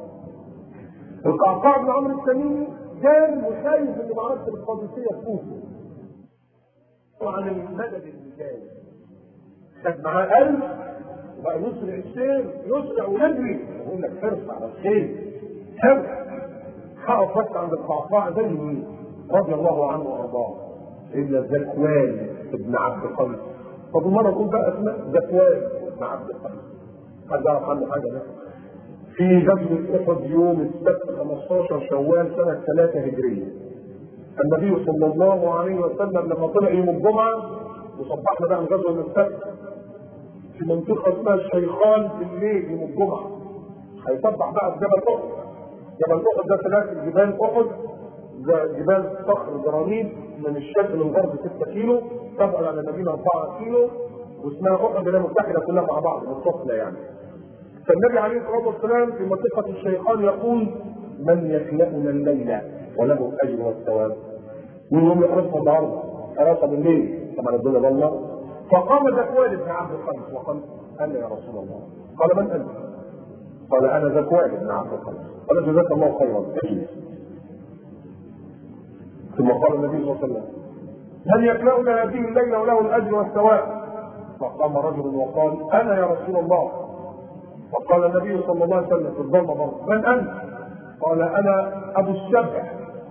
القعقاع بن عمرو التميمي كان وخايف ان معركه القادسيه تفوته عن المدد اللي جاي خد معاه ألف وبقى يسرع السير يسرع ويجري يقول لك حرص على الخير حرص حقق بس عند القعقاع زي مين رضي الله عنه وارضاه سيدنا زكوان ابن عبد قيس طب مرة نقول بقى اسماء زكوان ابن عبد قيس حد يعرف عنه حاجة ده في غزوة أحد يوم السبت 15 شوال سنة 3 هجرية النبي صلى الله عليه وسلم لما طلع يوم الجمعة وصبحنا بقى الغزوة من السبت في منطقة اسمها الشيخان بالليل يوم الجمعة هيصبح بقى في جبل أحد جبل أحد ده ثلاث جبال أحد جبال صخر جرانيت من الشرق للغرب 6 كيلو تبعد على المدينة 4 كيلو واسمها أحد اللي متحدة كلها مع بعض متصلة يعني فالنبي عليه الصلاه والسلام في منطقه الشيخان يقول من يخلقنا الليله وله اجر والثواب مين يوم يحرسنا النهارده؟ حراسه بالليل طبعا الدنيا ضلمه فقام ذكوان بن عبد القيس وقال انا يا رسول الله قال من انت؟ قال انا ذكوان بن عبد القيس قال جزاك الله خيرا اجلس ثم قال النبي صلى الله عليه وسلم من يكلأنا هذه الليله وله الاجر والثواب فقام رجل وقال انا يا رسول الله فقال النبي صلى الله عليه وسلم في الظلمه برضه من انت؟ قال انا ابو السبع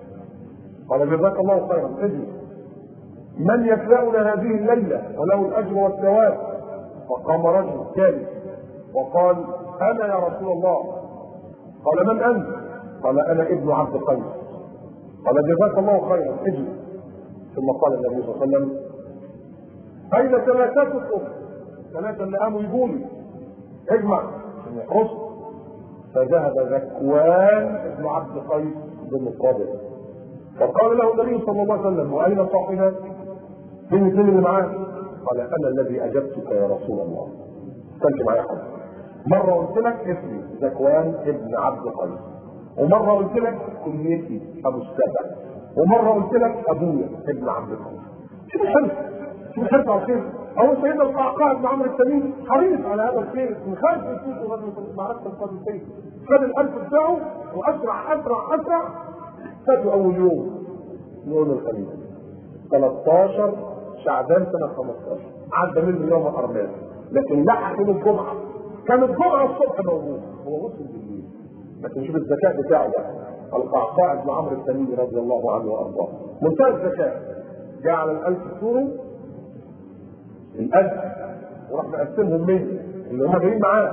قال جزاك الله خيرا اجلس من يكلأنا هذه الليله وله الاجر والثواب فقام رجل ثالث وقال انا يا رسول الله قال من انت؟ قال انا ابن عبد قيس قال جزاك الله خيرا اجلس ثم قال النبي صلى الله عليه وسلم اين ثلاثتكم؟ ثلاثه اللي قاموا يقولوا اجمع عشان يحرسوا فذهب ذكوان ابن عبد قيس بن القادر فقال له النبي صلى الله عليه وسلم واين صاحبك؟ فين الاثنين اللي معاه؟ قال انا الذي اجبتك يا رسول الله استنت معايا حد مره قلت لك اسمي ذكوان ابن عبد قيس ومره قلت لك كنيتي ابو السبع ومره قلت لك ابويا ابن عبد القيس شوف الحرص شوف الحرص على الخير هو سيدنا القعقاع بن عمرو التميمي حريص على هذا الخير من خارج الكوفه غزوه معركه القادسيه خد الالف بتاعه واسرع اسرع اسرع فاتوا اول يوم يوم الخميس 13 شعبان سنه 15 عدى منه يوم ارماس لكن لحق يوم الجمعه كان الجمعه الصبح موجود هو وصل بالليل لكن شوف الذكاء بتاعه بقى القعقاع بن عمرو التميمي رضي الله عنه وارضاه منتهى الذكاء جاء على الالف بتوعه الالف وراح مقسمهم 100 اللي هم جايين معاه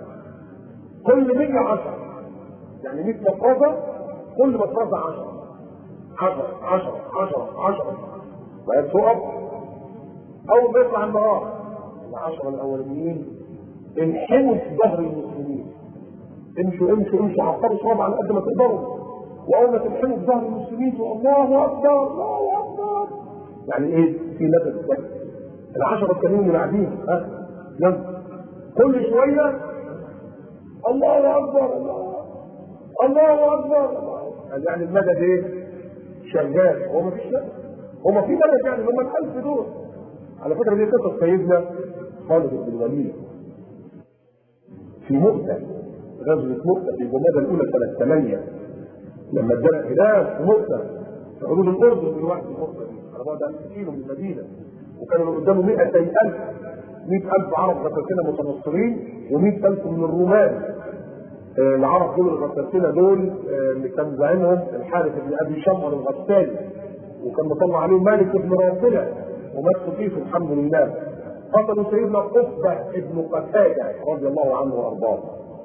كل 100 10 يعني 100 مفرزه كل مفرزه 10 10 10 10 10 بقت تقف اول ما يطلع النهار العشره الاولانيين انحنوا في ظهر المسلمين امشوا امشوا امشوا عطروا صواب على قد ما تقدروا واول ما تنحنوا في ظهر المسلمين تقول الله اكبر الله اكبر يعني ايه في مدد بس العشرة التانيين اللي قاعدين ها يلا كل شوية الله أكبر الله الله أكبر الله يعني المدد إيه؟ شغال هو ما فيش مدد هو ما في مدد يعني هم الألف دول على فكرة دي قصة سيدنا خالد بن الوليد في مؤتة غزوة مؤتة في الجمادى الأولى سنة 8 لما ادانا هناك في مؤتة في حدود الأردن دلوقتي مؤتة دي على بعد 1000 كيلو من المدينة وكانوا اللي قدامه 200000 100000 عرب غساسنه متنصرين و100000 من الرومان آه العرب دول الغساسنه دول آه اللي كان زعيمهم الحارث بن ابي شمر الغساني وكان مطلع عليهم مالك بن رافله ومات فيه الحمد لله قتلوا سيدنا قبه ابن قتاده رضي الله عنه وارضاه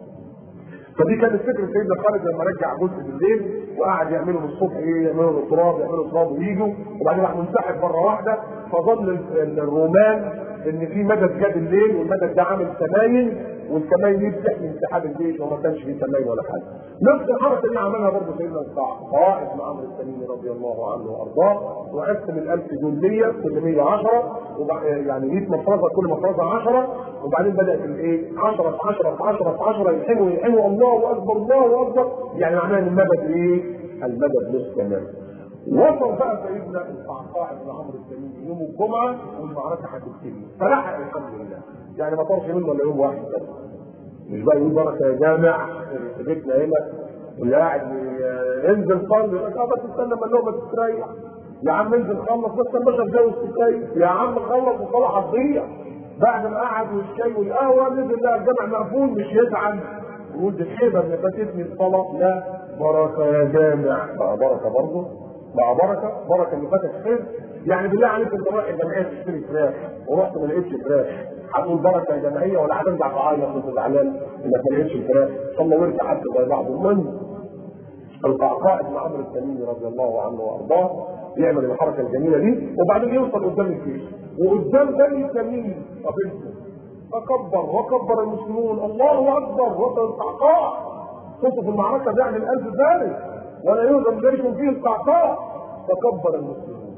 فدي كانت فكره سيدنا خالد لما رجع جزء بالليل وقعد يعملوا الصبح ايه يعملوا له تراب يعملوا تراب ويجوا وبعدين راح منسحب مره واحده فظن الرومان ان في مدد جاب الليل والمدد ده عامل كماين والكماين دي بتحمي انسحاب الجيش وما كانش فيه كماين ولا حاجه. نفس الحركه اللي عملها برضه سيدنا قائد بن عمرو التميمي رضي الله عنه وارضاه وقسم الالف دول 100 كل 100 10 يعني 100 مفرزه كل مفرزه 10 وبعدين بدات الايه 10 في 10 في 10 في 10 يلحموا يلحموا الله اكبر الله اكبر يعني معناها ان المدد ايه؟ المدد مستمر. وصل بقى سيدنا القعقاع بن عمرو التميمي يوم الجمعه والمعركه هتبتدي فلحق الحمد لله يعني ما طارش منه الا يوم واحد بس مش بقى يقول بركه يا جامع في بيتنا هنا واللي قاعد انزل صلي يقول لك اه بس استنى ما النوم تستريح يا عم انزل خلص بس الباشا اتجوز تكيف يا عم خلص وصلاه هتضيع بعد ما قعد والشاي والقهوه نزل لقى الجامع مقفول مش يزعل يقول دي خيبه ان فاتتني الصلاه لا بركه يا جامع بقى بركه برضه بقى بركه بركه اللي فاتت خير يعني بالله عليك انت رايح الجمعيه تشتري فراخ ورحت ما لقيتش فراخ هتقول بركه يا جمعيه ولا هترجع تعيط وانت زعلان انك ما لقيتش فراخ صلى وارجع حتى زي بعض من القعقاع بن عمرو التميمي رضي الله عنه وارضاه يعمل الحركه الجميله دي وبعدين يوصل قدام الجيش وقدام بني تميم قابلته فكبر وكبر المسلمون الله اكبر وصل القعقاع صوته في المعركه ده من الف فارس ولا يهزم جيش فيه القعقاع فكبر المسلمون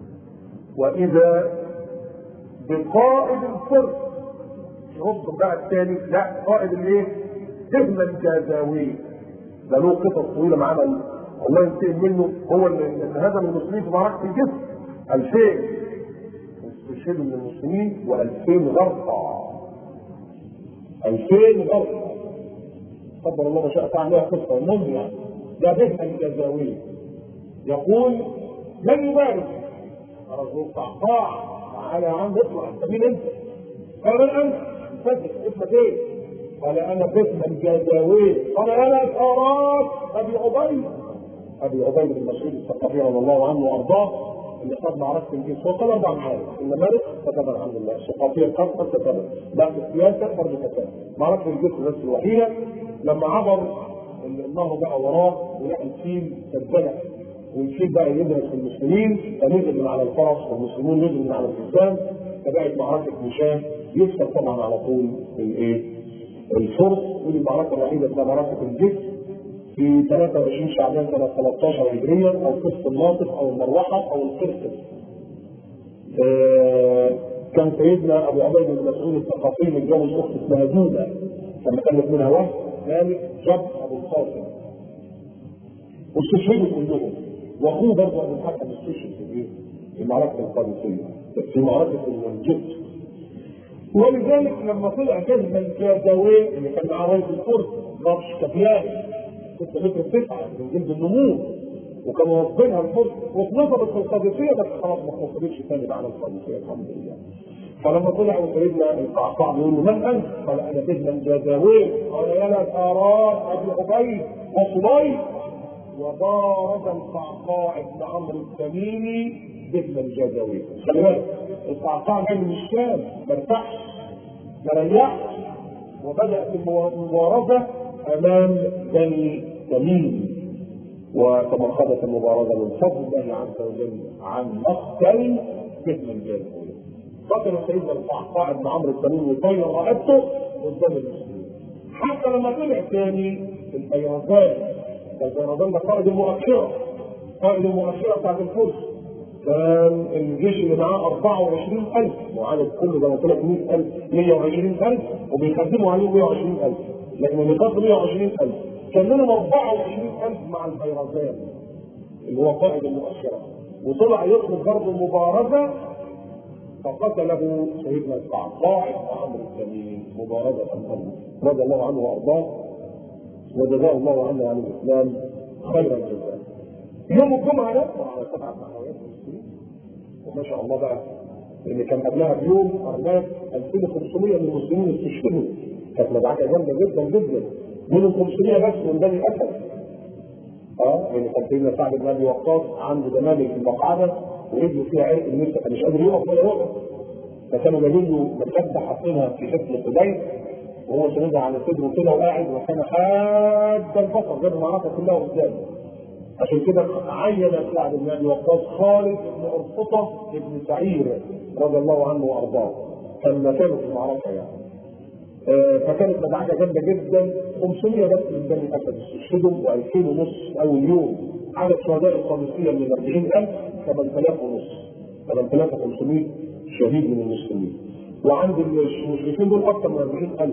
واذا بقائد الفرس رد بقى الثاني لا قائد الايه؟ سهم الجازاوي ده له قصص طويله معانا الله ينتقم منه هو اللي هزم المسلمين في معركه الجسر 2000 استشهدوا من المسلمين و2000 غرقى 2000 غرقى قدر الله ما شاء فعل لها قصه المهم يعني ده بدء الجزاويه يقول من يبارك رجل قعقاع تعالى يا عم اطلع انت مين انت؟ قال من انت؟ فتح اسمك ايه؟ قال انا باسم الجزاويه قال انا اراد ابي عبيد ابي عبيد بن مسعود الثقفي رضي الله عنه وارضاه اللي خد معركه الجيش هو قال اربع معارك ان ملك كتب الحمد لله الثقافيه الخاصه كتب لا في السياسه برضه كتب معركه الجيش بس الوحيده لما عبر النهر بقى وراه ولقى الفيل سجله والفيل بقى يدرس في المسلمين فنزل من على الفرس والمسلمون نزلوا من على الفرسان فبقت معركه مشاه يكسب طبعا على طول الايه؟ الفرس ودي المعركه الوحيده اسمها معركه الجيش في 23 شعبان سنة 13 هجريا أو قسط الناطق أو المروحة أو القرص. آه كان سيدنا أبو عبيد بن مسعود الثقفي متجوز أخت اسمها دودة لما كانت منها وهب مالك جب أبو القاسم. واستشهدوا كلهم وأخوه برضه أبو الحكم استشهد في إيه؟ في معركة القادسية في معركة الجبت. ولذلك لما طلع كذبا الجادوي اللي كان مع رئيس الفرس رابش كفيان 6 متر تسعة من جلد النمور وكانوا واخدينها الفرس واتنصبت في القادسية بس خلاص ما اتنصبتش تاني بعد القادسية الحمد لله. فلما طلع سيدنا القعقاع بيقول له من انت؟ قال انا سيدنا الجزاوي قال يا سارات ابي عبيد وصبيب وضارب القعقاع بن عمرو التميمي بابن الجزاوي خلي بالك القعقاع جاي من الشام ما ارتاحش ما ريحش وبدات المبارزه امام بني تميم وتمخضت المبارزه من فضل الله عز وجل عن مقتل ابن الجزاوي قتل سيدنا القعقاع بن عمرو التميمي وطير رقبته قدام المسلمين حتى لما طلع ثاني البيرزان البيرزان ده قائد المؤشره قائد المؤشره بتاعت الفرس كان الجيش اللي معاه 24000 وعدد كله ده طلع 100000 120000 وبيخدموا عليهم 120000 لكن اللي قتل 120000 كان منهم 24000 مع البيرزان اللي هو قائد المؤشره وطلع يطلب برضه المبارزه فقتله سيدنا القعقاع بن عمرو التميمي مبارزه له رضي الله عنه وارضاه وجزاه الله عنا عن الاسلام خير الجزاء. يوم الجمعه نصر على سبع دعوات المسلمين وما شاء الله بقى اللي كان قبلها بيوم ارناف 2500 من المسلمين استشهدوا كانت مدعكه جامده جدا جدا منهم 500 بس من بني اسد اه يعني كان سيدنا سعد بن ابي وقاص عنده زمالك في المقعده ورجله فيها عرق النسا فمش قادر يقف ولا يقف فكانوا جايبين له مكبه حاطينها في حفل قبيل وهو سندها على صدره كده وقاعد وكان حاد البصر جاب المعركه كلها قدامه عشان كده عين سعد بن ابي وقاص خالد بن ارفطه بن سعير رضي الله عنه وارضاه كان مكانه في المعركه يعني آه فكانت مدعكه جامده جدا 500 بس من بني اسد استشهدوا و2000 ونص اول يوم عدد شهداء القادسيه من 40000 8000 ونص 8500 شهيد من المسلمين وعند المشركين دول اكثر من 40000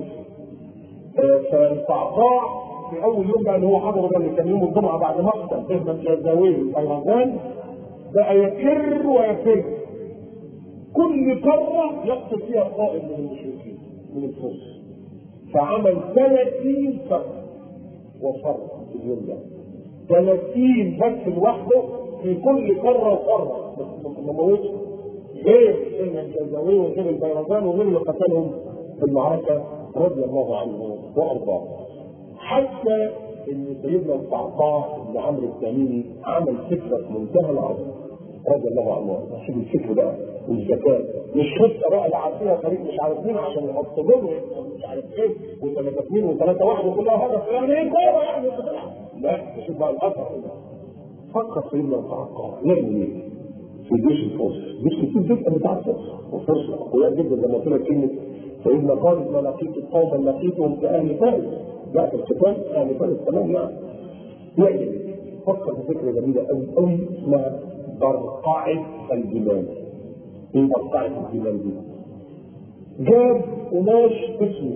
فالقعقاع في اول يوم بقى اللي هو حضره ده اللي كان يوم الجمعه بعد مقتل ابن الجزاوي الفيروزان بقى يفر ويفر كل قاره يقتل فيها قائد من المشركين من الفرس فعمل 30 فرد وفر في اليوم ده 30 بس لوحده في كل قاره وقاره ما موتش غير سيدنا الجزاوي وغير البيرزان وغير اللي قتلهم في المعركه رضي الله عنه وارضاه. حتى ان سيدنا القعقاع بن عمرو التميمي عمل فكره في منتهى العظمه رضي الله عنه وارضاه. شوف الفكر بقى والذكاء مش خطه بقى اللي عارفينها طريق مش عارف مين عشان يحطوا له مش عارف ايه وثلاثه اثنين وثلاثه واحد وكلها هدف يعني ايه كوره يعني لا شوف بقى الاثر فكر سيدنا القعقاع يعمل ايه؟ في جيش الفرس جيش الفرس جزء بتاع الفرس والفرس اقوياء جدا زي ما قلت لك كلمه سيدنا خالد ما لقيت قوما لقيتهم كاهل فارس لا في القتال اهل فارس تمام يعني يعني فكر في فكره جميله قوي قوي اسمها برقعه الجمال ايه برقعه الجمال دي؟ جاب قماش اسود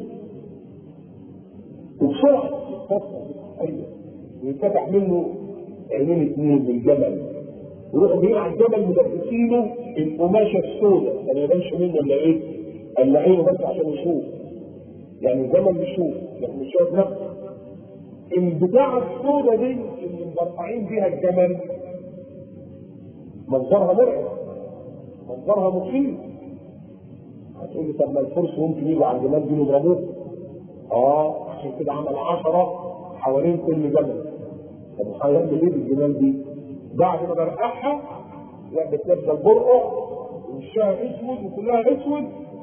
وبسرعه يتفتح ايوه ويتفتح منه عينين اثنين للجمل يروحوا جايين على الجبل ملبسينه القماشه السوداء ما يبانش منه الا ايه؟ الا عينه بس عشان يشوف يعني الجمل يشوف يعني مش شايف نفسه البتاعة السوداء دي اللي مرفعين بيها الجمل منظرها مرعب منظرها مخيف هتقول لي طب ما الفرس ممكن يجوا على الجمال دي يضربوه اه عشان كده عمل عشرة حوالين كل جبل طب هيعمل ايه بالجمال دي؟ بعد ما برقعها وقت لابسه البرقع وشها اسود وكلها اسود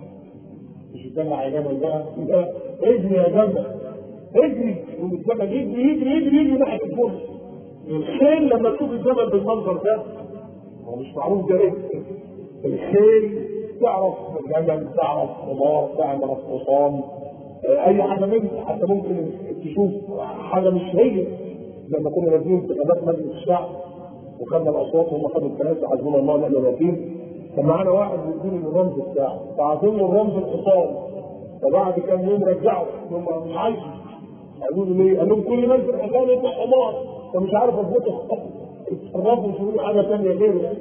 مش يدلع يا جمل بقى يبقى اجري يا جمل اجري والجمل يجري يجري يجري يجري ناحيه الفرس الخيل لما تشوف الجمل بالمنظر ده هو مش معروف ده ايه الخيل تعرف جمل تعرف حمار تعرف حصان اي حاجه منها حتى ممكن تشوف حاجه مش هي زي ما كنا نازلين انتخابات مجلس الشعب وخدنا الاصوات وهم خدوا الكراسي حسبنا الله ونعم الوكيل كان معانا واحد بيديني الرمز بتاعه فعطيني الرمز الحصان فبعد كام يوم رجعوا هم مش عايز قالوا له ليه؟ قال لهم كل ما انت حصان انت حمار فمش عارف اظبطه اتصرفوا وشوفوا لي حاجه ثانيه غيره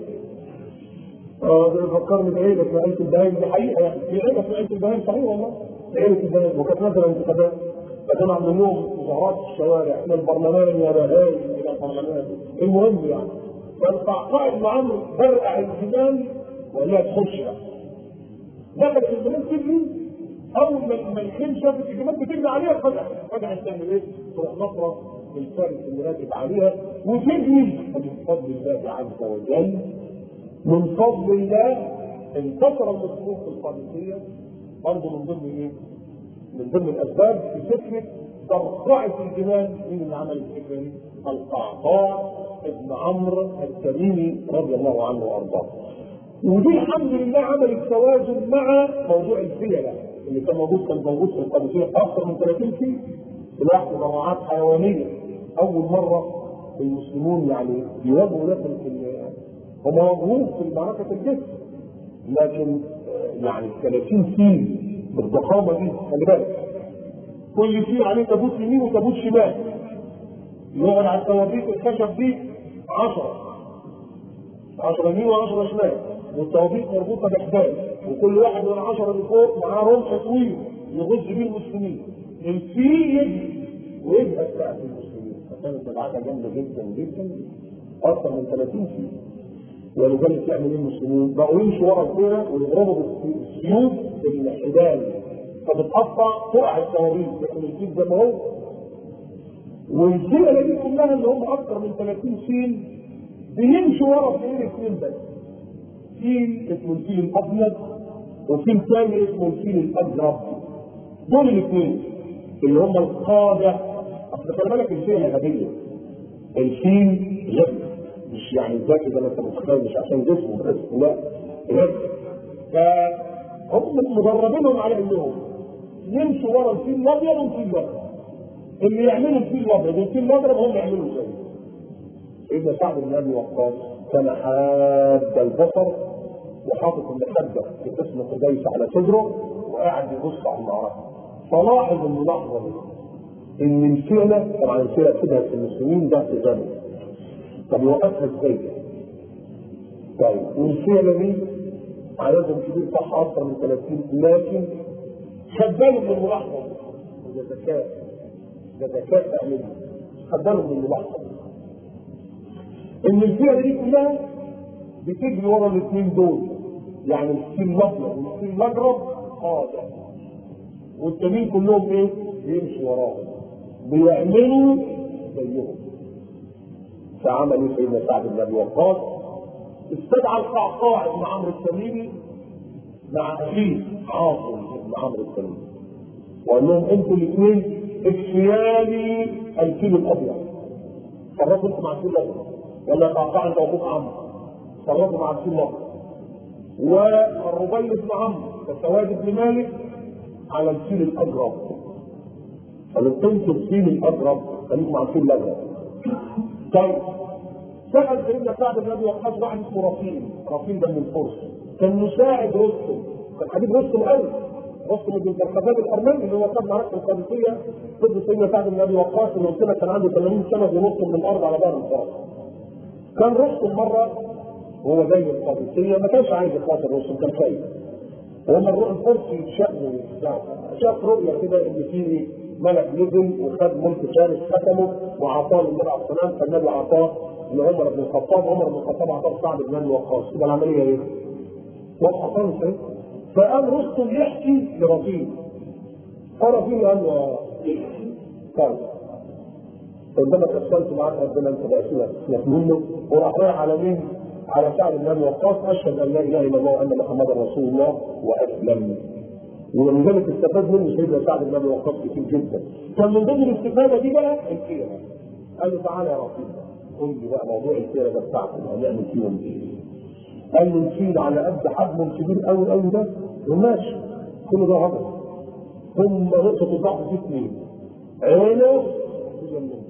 اه ده فكرني بعيلة في عيلة البهايم دي حقيقة يعني في عيلة في عيلة البهايم صحيح والله عيلة البهايم وكانت مثلا انتخابات فكانوا عاملين لهم مظاهرات في الشوارع من البرلمان يا بهايم الى البرلمان المهم يعني فالقعقاع ابن عمرو فرقع الجبال ولا تخش بقى دخلت الجبال تجري اول ما الخيل شافت الجبال بتجري عليها فجأة فجأة تعمل ايه؟ تروح نطرة الفارس اللي راكب عليها وتجري من فضل الله عز وجل من فضل الله انتصر المسلمون في القادسية برضه من ضمن ايه؟ من ضمن الاسباب في فكرة ترقعة الجبال مين اللي عمل الفكرة دي؟ القعقاع ابن عمرو التميمي رضي الله عنه وارضاه. ودي الحمد لله عملت توازن مع موضوع الفيلة اللي كان موجود كان موجود في القادسية اكثر من 30 فيل سلاح مجموعات حيوانية أول مرة المسلمون يعني يواجهوا ناس هم موجود في معركة الجسم لكن يعني 30 فيل بالضخامة دي خلي بالك كل فيل عليه تابوت يمين وتابوت شمال يقعد على التوابيت الخشب دي 10 10 يمين و10 شمال والتوابيت مربوطة بحبال وكل واحد من العشرة اللي فوق معاه رمح طويل يغز بيه المسلمين الفيل يجري ويبقى بتاعت المسلمين فكانت العادة جامدة جدا جدا أكثر من 30 فيل ولذلك يعمل ايه المسلمين؟ بقوا يمشوا ورا الكوره ويضربوا بالسيوف بالحبال فبتقطع تقع الصواريخ لكن الفيل زي ما هو والفئه دي كلها اللي هم اكثر من 30 فيل بيمشوا ورا فيل اثنين بس فيل اسمه الفيل الابيض وفيل ثاني اسمه الفيل الازرق دول الاثنين اللي هم القاده اصل خلي بالك الفئه غبيه الفيل غبي مش يعني ذكي زي ما انت متخيل مش عشان جسمه بس لا غبي فهم مدربينهم على انهم يمشوا ورا الفيل الابيض والفيل الازرق اللي يعملوا الفيل الابيض والفيل الازرق هم يعملوا زيه سيدنا سعد بن ابي وقاص كان حاد البصر وحاطط المخده في قسم قديس على صدره وقاعد يبص على المعركه فلاحظ الملاحظه دي ان الفئه طبعا الفئه كده في المسلمين ده تزامن طب يوقفها ازاي؟ طيب والفئه دي عددهم كبير صح اكثر من 30 لكن خد باله من الملاحظه دي ده ذكاء ده ذكاء تعمله خد باله من الملاحظه دي ان الفئه دي كلها بتجري ورا الاثنين دول يعني الفيل الابيض والفيل الاجرب قاده والتانيين كلهم ايه؟ بيمشوا وراهم بيعملوا زيهم فعمل ايه سيدنا سعد بن ابي وقاص؟ استدعى القعقاع بن عمرو التميمي مع اخيه عاصم بن عمرو التميمي وقال لهم انتوا الاثنين اكفياني الفيل الابيض فرقوا انتوا مع الفيل الابيض ولا قعقاع انت واخوك عمرو فرقوا مع الفيل الابيض والربيع بن عمرو وسواد بن مالك على الفيل الاجرب فلقيت الفيل الاجرب خليك مع الفيل الاجرب طيب سأل سيدنا سعد بن ابي وقاص واحد اسمه رفيل رفيل ده من الفرس كان مساعد رستم كان حبيب رستم قوي رستم بن الخباب الارمني اللي هو خد معركه القادسيه ضد سيدنا سعد بن ابي وقاص اللي قلت لك كان عنده 80 سنه بينط من الارض على ظهر الفرس كان رستم مره وهو جاي القادسيه ما كانش عايز يقاتل رستم كان خايف وهم الروح الفرسي شافوا شاف رؤيه كده ان في ملك نزل وخد ملك فارس ختمه وعطاه للنبي عليه السلام فالنبي اعطاه لعمر بن الخطاب عمر بن الخطاب اعطاه سعد بن ابي وقاص يبقى العمليه ايه؟ واضحه خالص ايه؟ فقام رستم يحكي لرفيق فرفيق قال له طيب قدامك ارسلت معاك ربنا انت بقى سيبك منه وراح رايح على مين؟ على سعد بن ابي وقاص اشهد ان لا اله الا الله وان محمدا رسول الله واسلم ومن ذلك استفاد منه سيدنا سعد بن ابي وقاص كتير جدا كان من ضمن الاستفاده دي بقى السيره قال له تعالى يا رسول الله قول لي بقى موضوع السيره ده بتاعكم هنعمل فيهم ايه؟ قال له نشيل على قد حجم كبير قوي قوي ده وماشي كل ده هبط ثم نقطه الضعف في اثنين عينه تجننه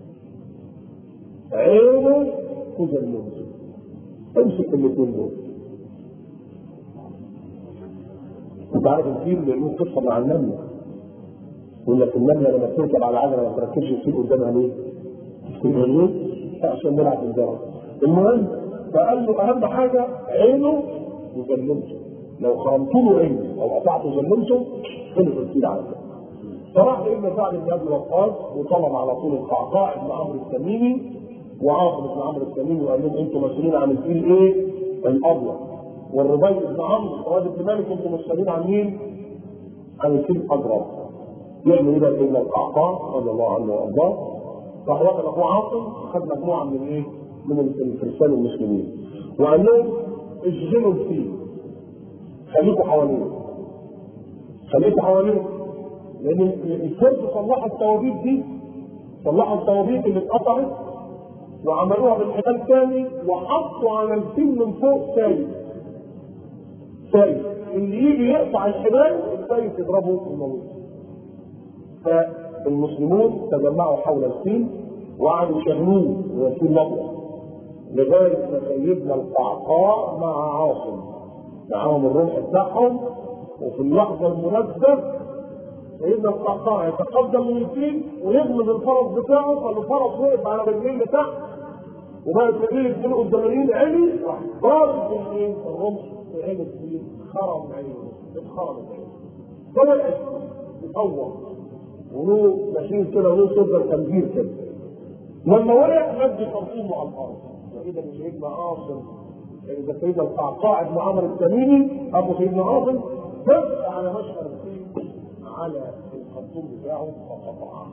عينه تجننه امسك الاثنين دول انت عارف الفيل له قصه مع النمله يقول لك النمله لما بتركب على عجله ما تركبش الفيل قدامها ليه؟ تفتكر ليه؟ عشان نلعب بالجرس المهم فقال له اهم حاجه عينه وجلمته لو خرمت له عينه او قطعت جلمته خلص الفيل على كده فراح لابن سعد بن ابي وقاص وطلب على طول القعقاع بن عمرو التميمي وعاصم بن عمرو التميمي وقال لهم انتم مسؤولين عن الفيل ايه؟ الابيض والربيع بن عمرو وواد بن مالك انتم مسؤولين عن مين؟ عن الفيل الاضرب يعمل ايه بقى سيدنا القعقاع رضي الله عنه وارضاه راح واخد ابو عاصم خد مجموعه من ايه؟ من الفرسان المسلمين وقال لهم اشغلوا الفيل خليكوا حواليه خليكوا حواليه لان الفرس صلحوا التوابيت دي صلحوا التوابيت اللي اتقطعت وعملوها بالحبال تاني وحطوا على الفيل من فوق سايب سايب اللي يجي يقطع الحبال السايب يضربه في الموت فالمسلمون تجمعوا حول الفيل وقعدوا يشغلوه هو الفيل الابيض لغايه ما سيدنا القعقاع مع عاصم معاهم الرمح بتاعهم وفي اللحظه المناسبه سيدنا القعقاع يتقدم من الفيل ويغلب الفرس بتاعه فالفرس وقف على رجلين لتحت وبقت رجلين الفيل قدامين علي راح ضارب بالايه؟ الرمح في عين الفيل خرم عينه اتخرمت عينه فبدا يصور وله ماشيين كده وله صدر تنبير كده لما وقع مد خرطومه على الارض واذا سيدنا عاصم اذا سيدنا القعقاع بن عمرو التميمي ابو سيدنا عاصم بس على مشهد الفيل على الخرطوم بتاعه فقطعه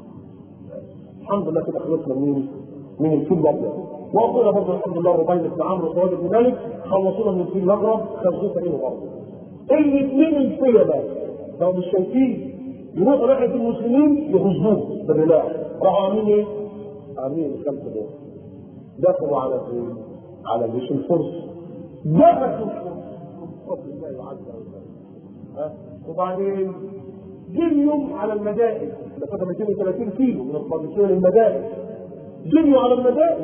الحمد لله كده خلصنا من من الفيل الابيض واخونا برضه الحمد لله ربيع بن عمرو وسواد بن مالك خلصونا من الفيل الاغرب خلصونا منه برضه الاثنين الفيل بقى لو مش شايفين يروحوا ناحيه المسلمين يغزوه بالرماح راحوا عاملين ايه؟ عاملين الخمسه دول دخلوا على فين؟ على جيش الفرس دخلوا الفرس بفضل الله عز وجل ها وبعدين جريوا على المدائن مسافه 230 كيلو من القادسيه للمدائن جريوا على المدائن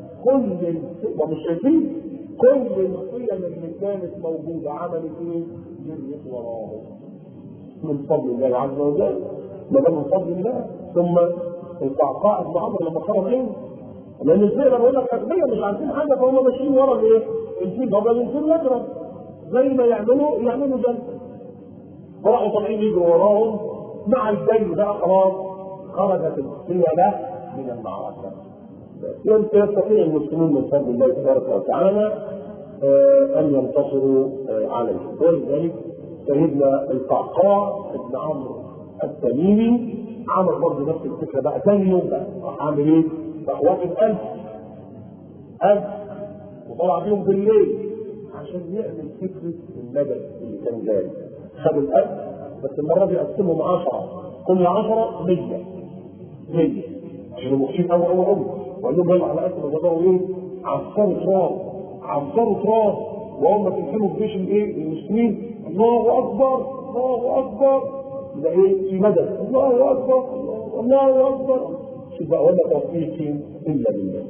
كل ومش شايفين كل القيم اللي كانت موجوده عملت ايه؟ جريت وراهم من فضل الله عز وجل ما من فضل الله ثم القعقاع بن عمرو لما خرج ايه؟ لان الفئه بقول لك اغبياء مش عارفين حاجه فهم ماشيين ورا الايه؟ الفيل هو الفيل الاجرب زي ما يعملوا يعملوا جلسه وراحوا طالعين يجروا وراهم مع الجي بقى خلاص خرجت الفيله من المعركه يستطيع المسلمون من فضل الله تبارك وتعالى ان ينتصروا عليه ولذلك سيدنا القعقاع بن عمرو التميمي عمل برضه نفس الفكره بقى ثاني يوم بقى راح عامل ايه؟ راح واخد ألف ألف وطلع بيهم بالليل عشان يعمل فكره المدد اللي كان جاي خد الألف بس المره دي قسمهم 10 كل 10 100 100 عشان المخشين قوي قوي قوي وقال لهم يلا على قد ما تقدروا ايه؟ عصروا تراب عصروا تراب وهم تلحموا الجيش الايه؟ المسلمين الله اكبر الله اكبر يبقى ايه؟ في مدد الله اكبر الله اكبر شوف بقى ولا توفيق الا بالله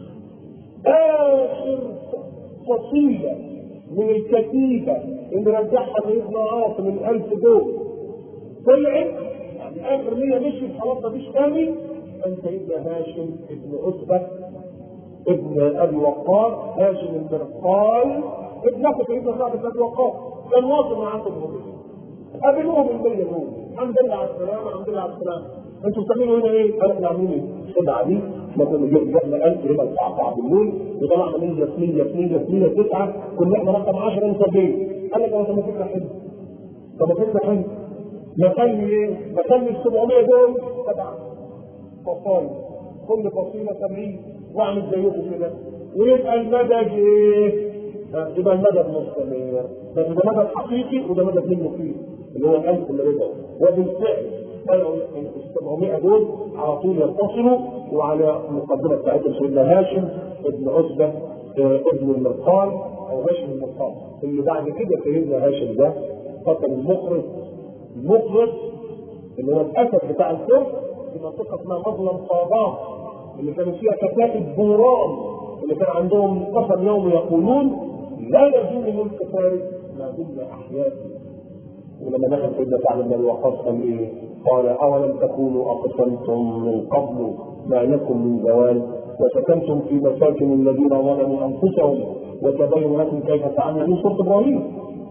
اخر فصيله من الكتيبه اللي رجعها سيدنا عاصم الالف دول طلعت يعني اخر 100 مشيت خلاص مفيش تاني كان سيدنا هاشم ابن عتبه ابن ابي وقاص هاشم المرقال ابن اخو سيدنا سعد بن ابي وقاص كان واصل مع عبد المطلب قابلوهم المية دول الحمد لله على السلامه الحمد لله على السلامه انتوا بتعملوا هنا ايه؟ قال احنا عاملين ايه؟ الخدعه دي احنا كنا جبنا 1000 هنا القعقاع بالليل وطلعنا من ياسمين ياسمين ياسمين تسعه كنا احنا رقم 10 مسجلين قال لك طب ما فكره حلوه طب ما فكره حلوه نخلي ايه؟ نخلي ال 700 دول سبعه فصائل كل فصيله 70 واعمل زيكم كده ويبقى المدد ايه؟ يبقى المدد مستمر بس ده مدد حقيقي وده مدد منه فيه اللي هو الألف اللي رجعوا وبالفعل بدأوا ال 700 دول على طول يتصلوا وعلى المقدمة بتاعتهم سيدنا هاشم ابن عتبة ابن المرقان أو هاشم المرقان اللي بعد كده سيدنا هاشم ده قتل المخرج المخرج اللي هو الأسد بتاع الفرس في منطقة اسمها مظلم صابان اللي كانوا فيها كتائب بوران اللي كان عندهم قسم يوم يقولون لا يجوز ملك فارس ما دمنا احياء ولما دخل سيدنا سعد بن الوقاص قال ايه؟ قال اولم تكونوا اقسمتم من قبل ما لكم من زوال وسكنتم في مساكن الذين ظلموا انفسهم وتبين لكم كيف فعلنا من سوره ابراهيم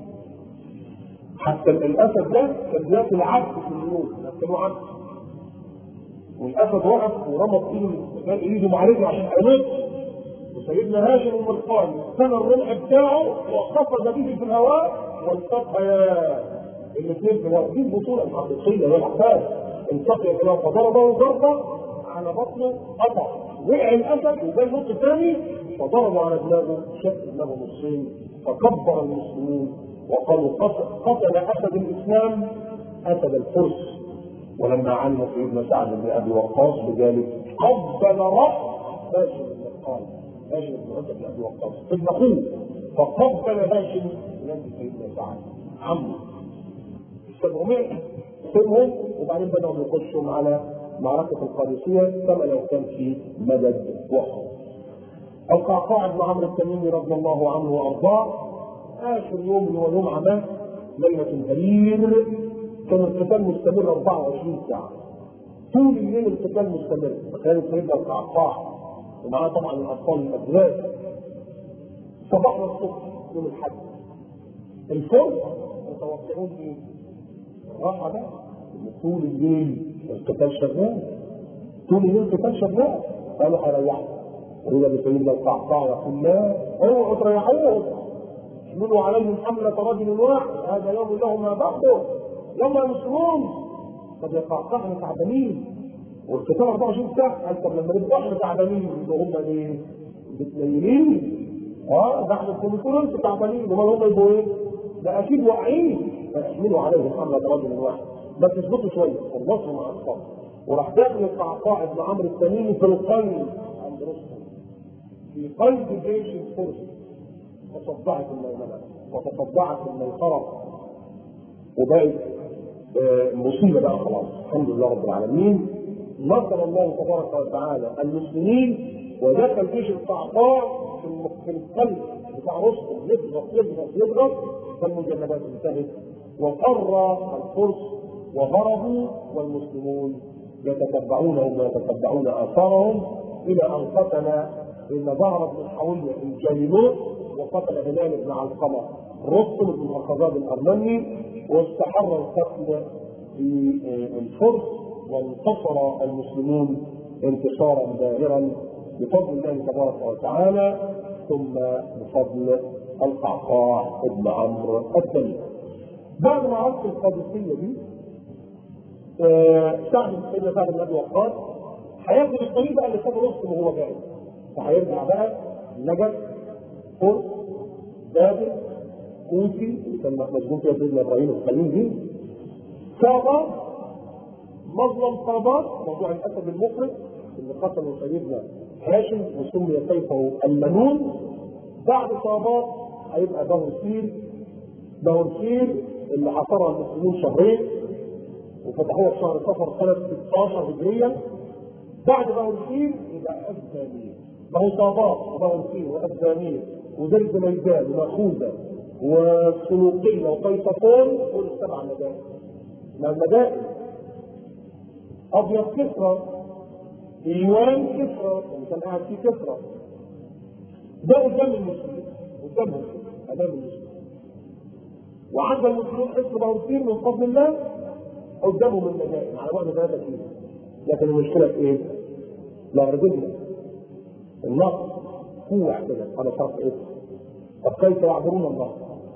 حتى الاسد ده كان بياكل عبد في اليوم كانوا عبد والاسد وقف ورمط ايده ايده مع رجله عشان هيموت وسيدنا هاشم المرقان سنى الرمح بتاعه وقفز به في الهواء والتقيا الاثنين في الهواء دي البطوله الحقيقيه هي العباس التقي في الهواء فضربه ضربه على بطنه قطع وقع الاسد وجاي النص الثاني فضربوا على دماغه شق دماغه نصين فكبر المسلمين وقالوا قتل اسد الاسلام اسد الفرس ولما علم سيدنا سعد بن ابي وقاص بذلك قبل راس هاشم المرقان هاشم بن عتبة بن ابي وقاص ابن اخوه فقبل هاشم يد سيدنا سعد عمه 700 سنهم وبعدين بدأوا يخشوا على معركة القادسية كما لو كان في مدد وحد. القعقاع بن عمرو التميمي رضي الله عنه وارضاه اخر يوم اللي هو يوم عماه ليلة الهرير كان القتال مستمر 24 ساعة. طول الليل القتال مستمر، تخيل سيدنا القعقاع ومعاه طبعا الاطفال الازواج. صباحنا الصبح يوم الحد. الفرس متوقعون ايه؟ الراحة ده طول الليل القتال شغال. طول الليل القتال شغال. قالوا هيريحوا. وإذا بسيدنا القعقاع يقول لا اوعوا تريحوهم احملوا عليهم حملة رجل واحد هذا يوم له ما بعده يوم يمسلون طب يا قعقاع احنا تعبانين والقتال 24 ساعة قال طب لما نبقى احنا تعبانين يبقوا هم ايه؟ متنيلين اه ده احنا كنا انتوا تعبانين امال هم يبقوا ايه؟ ده اكيد واقعين فاحملوا عليهم حملة رجل واحد بس اثبتوا شوية خلصوا مع الصبر وراح داخل القعقاع بن عمرو التميمي في القلب عند رستم في قلب جيش الفرس تصدعت الميمنة وتصدعت الميسرة وبقت آه مصيبة بقى خلاص الحمد لله رب العالمين نصر الله تبارك وتعالى المسلمين ودخل جيش القعقاع في القلب بتاع رستم يضغط يضغط يضغط فالمجندات انتهت وقر الفرس وهربوا والمسلمون يتتبعونهم ويتتبعون اثارهم الى ان قتل ان ظهر ابن الحوية الجالينوس وقتل هلال بن علقمة رستم بن الخزاب الأرمني واستحر القتل في الفرس وانتصر المسلمون انتصارا باهرا بفضل الله تبارك وتعالى ثم بفضل القعقاع بن عمرو الدليل. بعد معركة القادسية دي سعد سيدنا سعد بن ابي وقاص هياخد الطريق بقى اللي سابه رستم وهو جاي. فهيرجع بقى نجد فرس بابل كوفي اللي كان مسجون فيها سيدنا ابراهيم الخليل دي صابات مظلم صابات موضوع الاسد المفرد اللي قتله سيدنا هاشم وسمي سيفه المنون بعد صابات هيبقى دهرسير دهرسير اللي حصرها المسلمين شهرين وفتحوها في شهر صفر سنه 16 هجريا بعد دهرسير يبقى افغانيه موصابات وبوانسير وأبدانير وزرد ميدان ومأخوذة والسلوقية وقيصفون كل سبع مدائن ما المدائن أبيض كسرى إيوان كسرى اللي كان قاعد فيه كسرى ده قدام المسلمين قدامهم أمام المسلمين وعند المسلمين حصن بوانسير من فضل الله قدامهم المدائن على بعد 3 كيلو لكن المشكله في ايه؟ لا رجلنا النقص قوة كده على شرط ايه؟ طب كيف يعبرون الله؟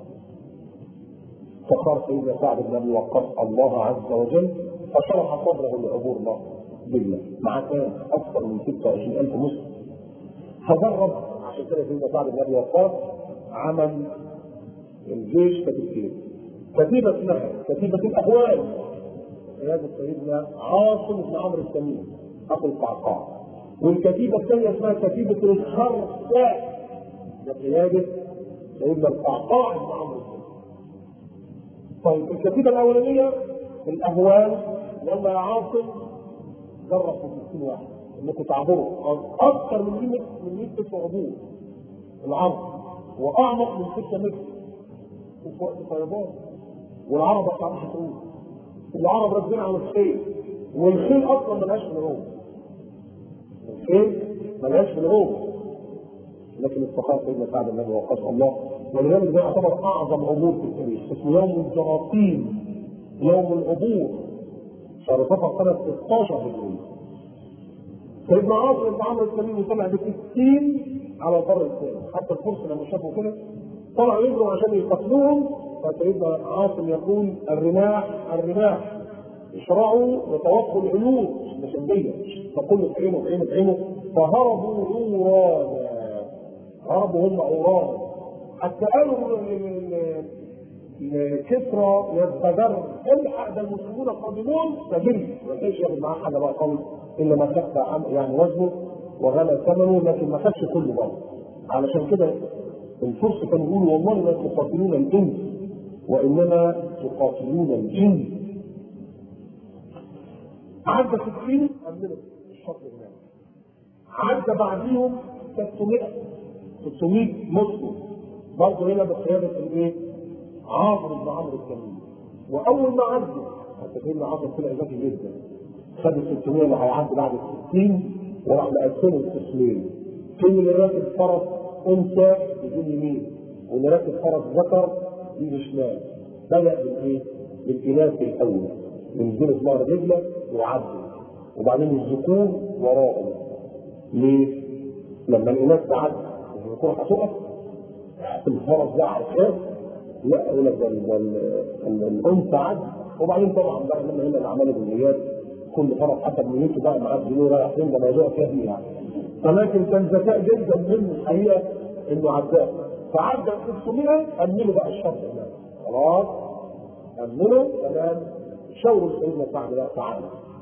فقال سيدنا سعد بن ابي وقاص الله عز وجل فشرح صدره لعبور الله بالله مع كان اكثر من 26000 مسلم فجرب عشان كده سيدنا سعد بن ابي وقاص عمل الجيش كتيبتين كتيبة اسمها كتيبة الأهوال قيادة سيدنا عاصم بن عمرو التميمي أخو القعقاع والكتيبة الثانية اسمها كتيبة الخرساء بقيادة سيدنا القعقاع بن عمرو التميمي طيب الكتيبة الأولانية الأهوال يلا يا عاصم جرب في 60 واحد انكم تعبروا اكثر من 100 من 100 متر عبور العرض واعمق من 6 متر وفي وقت فيضان والعرب ما بتعرفش تقول العرب راكبين على الخيل والخيل اصلا ملهاش ملعوب الخيل ملهاش ملعوب لكن استخار سيدنا سعد بن ابي وقاص الله ولذلك ده يعتبر اعظم عبور في التاريخ اسمه يوم الجراثيم يوم العبور شهر صفر سنه 16 هجريه سيدنا عاصم بن عمرو التميمي طلع ب 60 على البر الثاني حتى الفرس لما شافوا كده طلعوا يجروا عشان يقتلوهم فسيدنا عاصم يقول الرماح الرماح اشرعوا وتوقوا العيون مشدية فكل في عينه في عينه في عينه فهربوا عورانا هربوا هم عورانا حتى قالوا لكسرى يزدجر الحق ده المسلمون قادمون فجري ما كانش ياخد معاه حاجه بقى قوي الا ما خف يعني وزنه وغلى ثمنه لكن ما خدش كله برضه علشان كده الفرس كانوا يقولوا والله لا تقاتلون الانس وانما تقاتلون الجن عدى 60 قبلنا الشط هناك عدى بعديهم 600 600 مسلم برضه هنا بقياده الايه؟ عاصم بن عمرو التميمي واول ما عدوا حتى سيدنا عاصم طلع ذكي جدا خد ال 600 اللي هيعدي بعد ال 60 وراح مقسمه قسمين فين اللي راكب فرس انثى بدون يمين واللي راكب فرس ذكر يجي شمال بدا بالايه؟ بالاناث الاول ينزلوا في نهر دجله ويعدوا وبعدين الذكور وراءهم ليه؟ لما الاناث تعدي الذكور هتقف الفرس ده هيخاف لا يقول لك الانثى عدى وبعدين طبعا بقى لما هنا العمل بالنيات كل فرس حسب نيته بقى معاه بيقولوا رايح فين ده موضوع كافي يعني ولكن كان ذكاء جدا منه الحقيقه انه عداه فعدى 600 امنوا بقى الشرط هناك خلاص امنوا تمام شاوروا سيدنا سعد بقى تعالى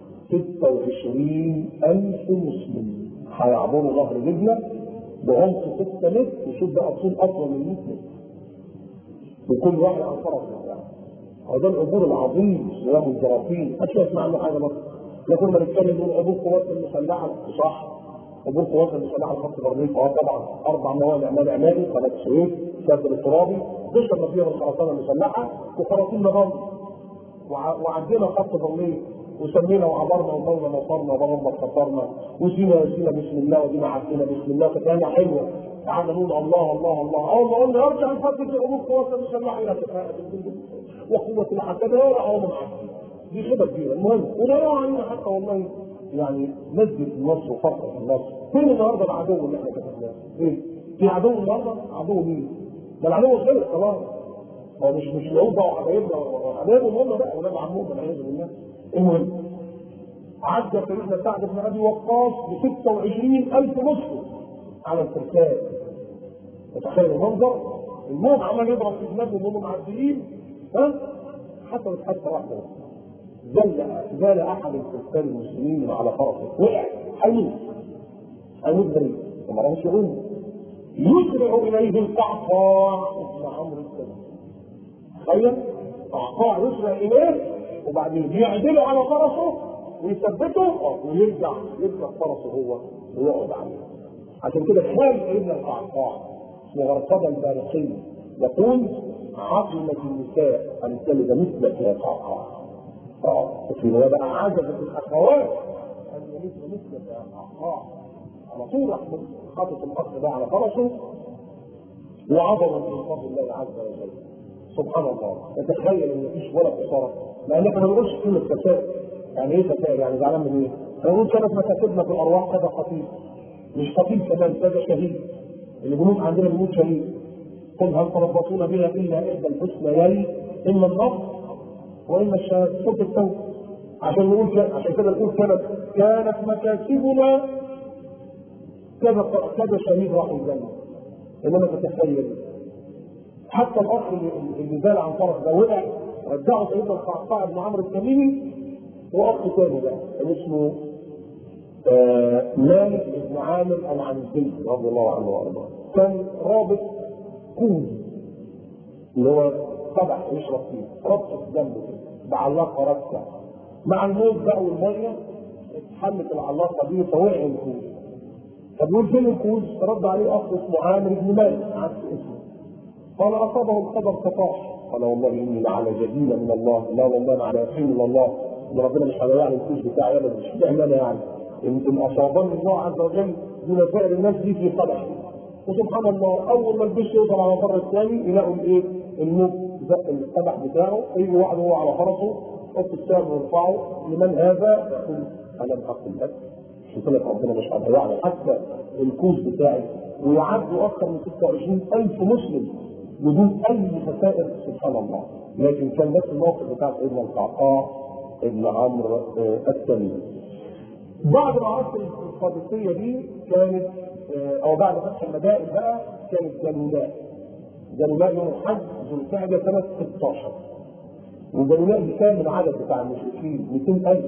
26000 مسلم هيعبروا ظهر دجله بعمق 6 متر وشوف بقى طول اطول من 100 متر وكل واحد على فرس بتاعه وده العبور العظيم صيام الجراثيم محدش يسمع عنه حاجه بس لكن ما نتكلم نقول عبور قوات المسلحه صح عبور قوات المسلحه الخط الغربي اه طبعا اربع موانع مانع مالي قناه السويس كابل الترابي ضد فيها الخرسانه المسلحه وخراطيم نظام وعدينا خط ظلمي وسمينا وعبرنا وطولنا وصرنا وضربنا وخطرنا وسينا وسينا بسم الله ودينا عدينا بسم الله كانت ايام حلوه تعالى نقول الله الله الله اول ما قلنا ارجع نفكر في عبور قوات المسلحه الى وقوه العتبه ولا عمر دي خبره كبيره المهم ونرى علينا حتى والله يعني نزل النصر وفرق النصر فين النهارده العدو اللي احنا كتبناه؟ ايه؟ في عدو النهارده؟ عدو مين؟ ده العدو خلص خلاص هو مش مش العود بقى وحبايبنا وحبايبهم هم بقى ولاد عمهم والعياذ بالله المهم عدى سيدنا سعد بن ابي وقاص ب 26000 مسلم على الفرسان تتخيل المنظر الموت عمال يضرب في دماغهم وهم معديين ها حصلت حادثه واحده زل زال احد الفرسان المسلمين على فرسه وقع حيموت حيموت بريء وما راهوش يقوم يسرع اليه القعقاع اسم عمرو السلام تخيل قعقاع يسرع اليه وبعدين يعدله على فرسه ويثبته ويرجع يرجع فرسه هو ويقعد عليه عشان كده خال سيدنا القعقاع اسمه غرقبه البارقي يقول عقلت النساء ان تلد مثلك يا قعقاع اه في بقى عجزت الاخوات ان يلد مثلك يا قعقاع على طول راح حاطط الاخ ده على فرسه وعظمه من فضل الله عز وجل سبحان الله تتخيل ان مفيش ولا خساره لان احنا ما بنقولش كلمه خسائر يعني ايه خسائر يعني زعلان من ايه؟ فيقول كانت مكاتبنا في الارواح كذا خطيب مش خطيب كمان كذا شهيد اللي بنوت عندنا بنوت شهيد قل هل تربصون بنا الا احدى الحسنيين اما النصر واما الشهاده صوت التوبه عشان نقول كده عشان كده نقول كانت كانت مكاسبنا كذا كذا شهيد راح الجنه انما تتخيل حتى الاخ اللي, اللي زال عن طرف ده وقع رجعه سيدنا القعقاع بن عمرو التميمي واخ تاني بقى كان اسمه آه مالك بن عامر العنزي رضي الله عنه وارضاه كان رابط كوز اللي هو طبع يشرب فيه ربط جنبه كده بعلاقه رابطه مع الموت بقى والميه اتحلت العلاقه دي فوقع الكوز فبيقول فين الكوز؟ رد عليه اخ اسمه عامر بن مالك عكس اسمه قال اصابه القدر فطاح قال والله اني لعلى جديله من الله لا والله انا على يقين من الله ان ربنا مش هيضيع لي الفلوس بتاعي ابدا مش فاهم انا يعني ان ان اصابني الله عز وجل دون سائر الناس دي في صدقه وسبحان الله اول ما البش يوصل على البر الثاني يلاقوا الايه؟ الموت زق القدح بتاعه يجي واحد وهو على فرسه يحط السهم ويرفعه لمن هذا؟ يقول الم اقل لك قلت لك ربنا مش هيضيعني حتى الكوز بتاعي ويعدوا اكثر من 26000 مسلم بدون اي خسائر سبحان الله لكن كان نفس الموقف بتاع سيدنا القعقاع ابن عمرو التميمي بعد معركه القادسيه دي كانت او بعد فتح المدائن بقى كانت جنولاء جنولاء يوم الحج ذو القعده سنه 16 وجنولاء دي كان العدد بتاع المشركين 200000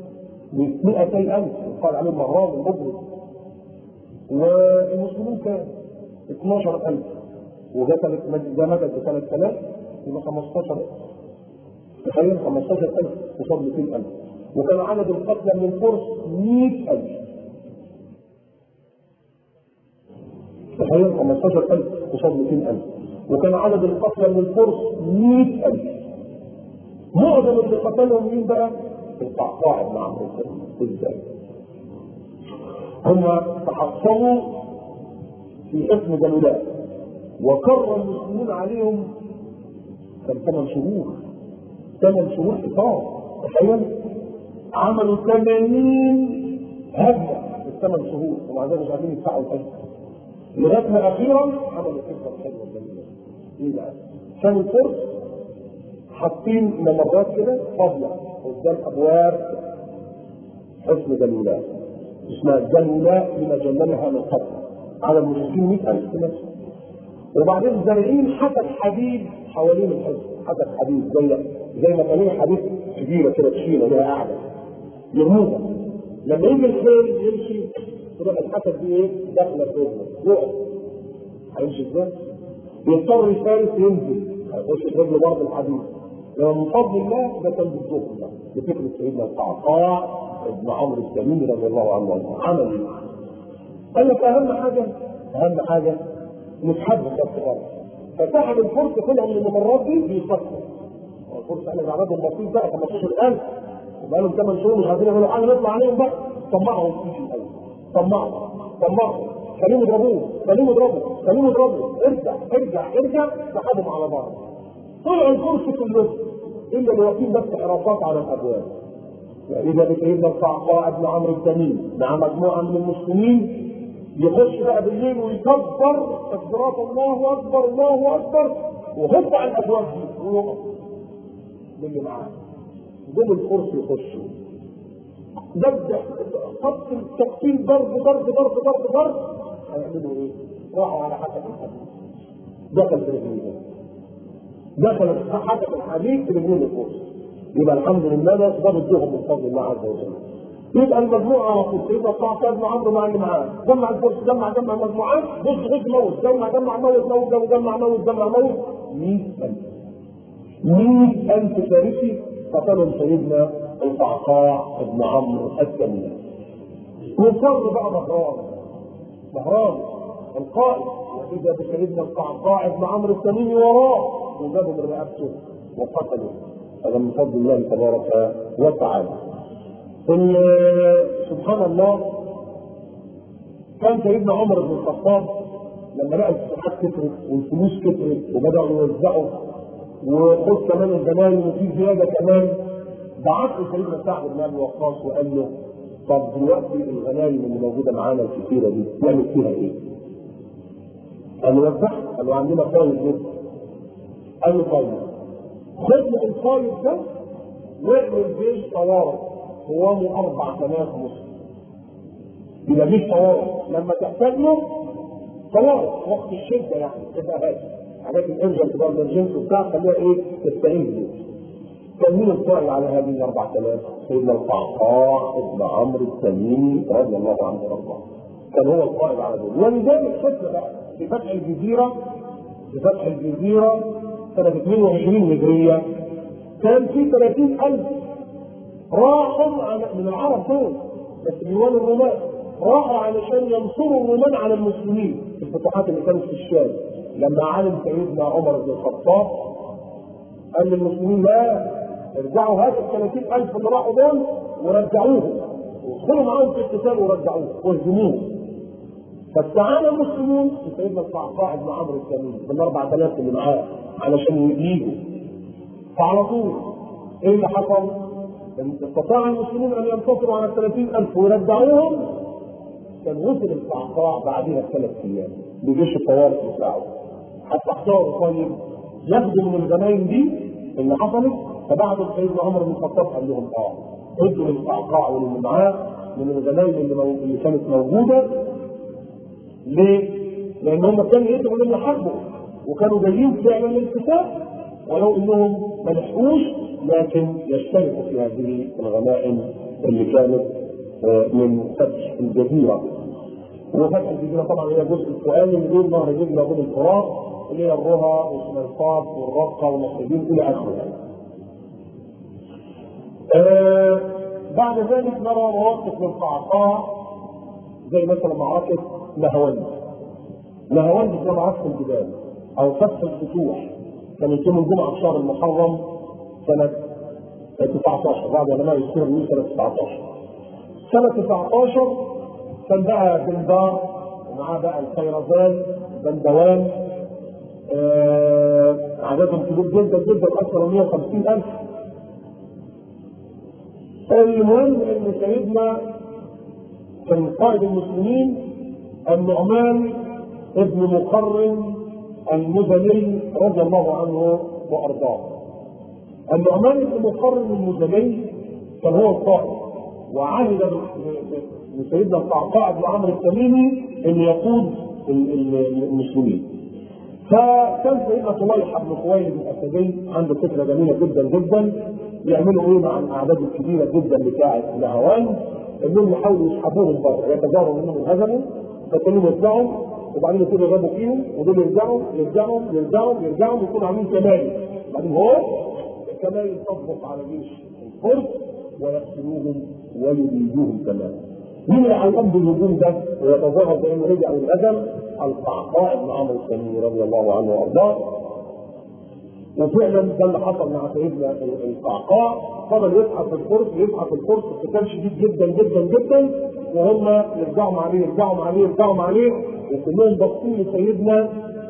200000 يقال عليهم مهران المبرز والمسلمين كان 12000 وجسدت ده مدد ب 3000 يبقى 15000 تخيل 15000 قصاد 200000 وكان عدد القتلى من الفرس 100000 تخيل 15000 قصاد 200000 وكان عدد القتلى من الفرس 100000 معظم اللي قتلهم مين بقى؟ القعقاع بن عمرو ازاي؟ هم تحصلوا في اسم جلولاء وكر المسلمين عليهم كان ثمان شهور ثمان شهور حصار تخيل عملوا 80 هجمه في الثمان شهور ومع ذلك مش عارفين يدفعوا الحج لغايه ما اخيرا عملوا القصه الحلوه الجميله ايه بقى؟ كانوا الفرس حاطين ممرات كده فاضيه قدام ابواب حصن جلولاء اسمها جلولاء لما جنبها من قبل على المشركين 100000 نفس وبعدين زارعين حتت حديد حوالين الحصن حتت حديد زي زي ما كانوا حديد كبيره كده تشيله ليها قاعده يرموها لما يجي الخيل يمشي تبقى الحتت دي ايه داخله في رجله يقف هيمشي ازاي؟ يضطر الفارس ينزل هيخش في رجله برضه الحديد لما من فضل الله ده كان بالظبط ده بفكره سيدنا القعقاع ابن عمرو التميمي رضي الله عنه عمل ايه؟ قال لك اهم حاجه اهم حاجه نتحدث بس غلط فسحب الفرس كلهم من الممرات دي بيفكر الفرس احنا عددهم بسيط بقى 15000 وبقى لهم 8 شهور مش عارفين يعملوا حاجه نطلع عليهم بقى طمعهم في الاول طمعهم طمعهم خليهم يضربوه خليهم يضربوا خليهم يضربوا ارجع ارجع ارجع سحبهم على بعض طلعوا الفرس كلهم الا اللي واقفين بس حراسات على الابواب واذا بسيدنا القعقاع بن عمرو التميمي مع مجموعه من المسلمين يخش بقى بالليل ويكبر تكبيرات الله اكبر الله اكبر وهب على الابواب دي ويقف باللي معاه دول الفرس يخشوا بدأ خط التقتيل ضرب ضرب ضرب ضرب ضرب هيعملوا ايه؟ راحوا على حسب الحديد دخل في رجليه دخل حسب الحديد في رجلين الفرس يبقى الحمد لله ده ضربتهم من فضل الله عز وجل يبقى المجموعه على طول يبقى القعقاع بن عمرو مع اللي معاه جمع الفرس جمع جمع مجموعات بص بص موت جمع جمع موت موت جمع جمع موت جمع موت 100000 100000 فارسي قتلهم سيدنا القعقاع بن عمرو التميمي وفر بقى مهران مهران القائد واذا بسيدنا القعقاع بن عمرو التميمي وراه وجابوا من رقبته وقتلوا هذا من فضل الله تبارك وتعالى سبحان الله كان سيدنا عمر بن الخطاب لما لقى الفتوحات كترت والفلوس كترت وبداوا يوزعوا وخد كمان الغنايم وفي زياده كمان بعت له سيدنا سعد بن ابي وقاص وقال له طب دلوقتي الغنايم اللي موجوده معانا الكثيره دي نعمل فيها ايه؟ قال وزعها قالوا عندنا طاير جدا قال له طيب خد الطاير ده واعمل جيش طوارئ قوامه 4000 مسلم يبقى جيش طوارئ لما تحتاج له طوارئ وقت الشده يعني تبقى هادي حاجات الانجل تبقى الامرجنسي بتاع خليها ايه تستعين بيه كان مين القائد على هذه ال 4000 سيدنا القعقاع ابن عمرو التميمي رضي الله عنه وارضاه كان هو القائد على دول ولذلك شفنا بقى في فتح الجزيره في فتح الجزيره سنه 22 هجريه كان في 30000 راحوا من العرب دول بس ديوان الرومان راحوا علشان ينصروا الرومان على المسلمين في الفتوحات اللي كانت في الشام لما علم سيدنا عمر بن الخطاب قال للمسلمين لا ارجعوا هاتوا ال 30000 اللي راحوا دول ورجعوهم وادخلوا معاهم في القتال ورجعوهم واهزموهم فاستعان المسلمون بسيدنا القعقاع بن عمرو التميمي بال 4000 اللي معاه علشان يجيبوا فعلى طول ايه اللي حصل؟ استطاع المسلمون ان ينتصروا على ال 30000 ويرجعوهم كان وصل القعقاع بعدها بثلاث ايام بجيش الطوارئ بتاعه حتى اختاروا طيب ياخدوا من الغنايم دي اللي حصلت فبعد سيدنا عمر بن الخطاب قال لهم اه ادوا للقعقاع واللي معاه من الغنايم اللي, مو... اللي كانت موجوده ليه؟ لان هم كانوا يدعوا للي حاربوا وكانوا جايين فعلا للكتاب ولو انهم ما لحقوش لكن يشتركوا في هذه الغنائم اللي كانت من فتح الجزيره وفتح الجزيره طبعا هي الجزء الفؤادي من دون نهر النيل ما بين الفرات اللي هي الرها والسميطات والرقه والنصيبين الى اخره يعني. آه بعد ذلك نرى مواقف للقعقاع زي مثلا معركه نهاوند نهاوند هي معركه الجبال او فتح الفتوح كانت يوم الجمعه في شهر المحرم سنه 19 بعد علماء السيره من سنه 19 سنه 19 كان بقى بندار ومعاه بقى الخيرزان بندوان آه عددهم كبير جدا جدا اكثر من 150 الف المهم ان سيدنا كان قائد المسلمين النعمان ابن مقرن المزني رضي الله عنه وارضاه. النعمان بن مقرن المزني كان هو القائد وعهد لسيدنا القعقاع بن عمرو التميمي ان يقود المسلمين. فكان سيدنا طليحه بن خويلد الاسدي عنده فكره جميله جدا جدا يعملوا ايه مع الاعداد الكبيره جدا بتاعه نهوان انهم يحاولوا يسحبوهم بره يتجاروا منهم الهزموا فكانوا يطلعوا وبعدين يكونوا يغابوا فيهم ودول يرجعوا يرجعوا يرجعوا يرجعوا يكونوا عاملين كمائن بعدين هو الكمائن تضغط على جيش الفرس ويقتلوهم ويبيدوهم كمان مين اللي هيقوم بالهجوم ده ويتظاهر بانه رجع والهزم القعقاع بن عمرو التميمي رضي الله عنه وارضاه وفعلا ده اللي حصل مع سيدنا القعقاع فضل يسحب في الفرس يسحب في الفرس قتال شديد جدا جدا جدا وهم يرجعوا عليه يرجعوا عليه يرجعوا عليه وكلهم باصين لسيدنا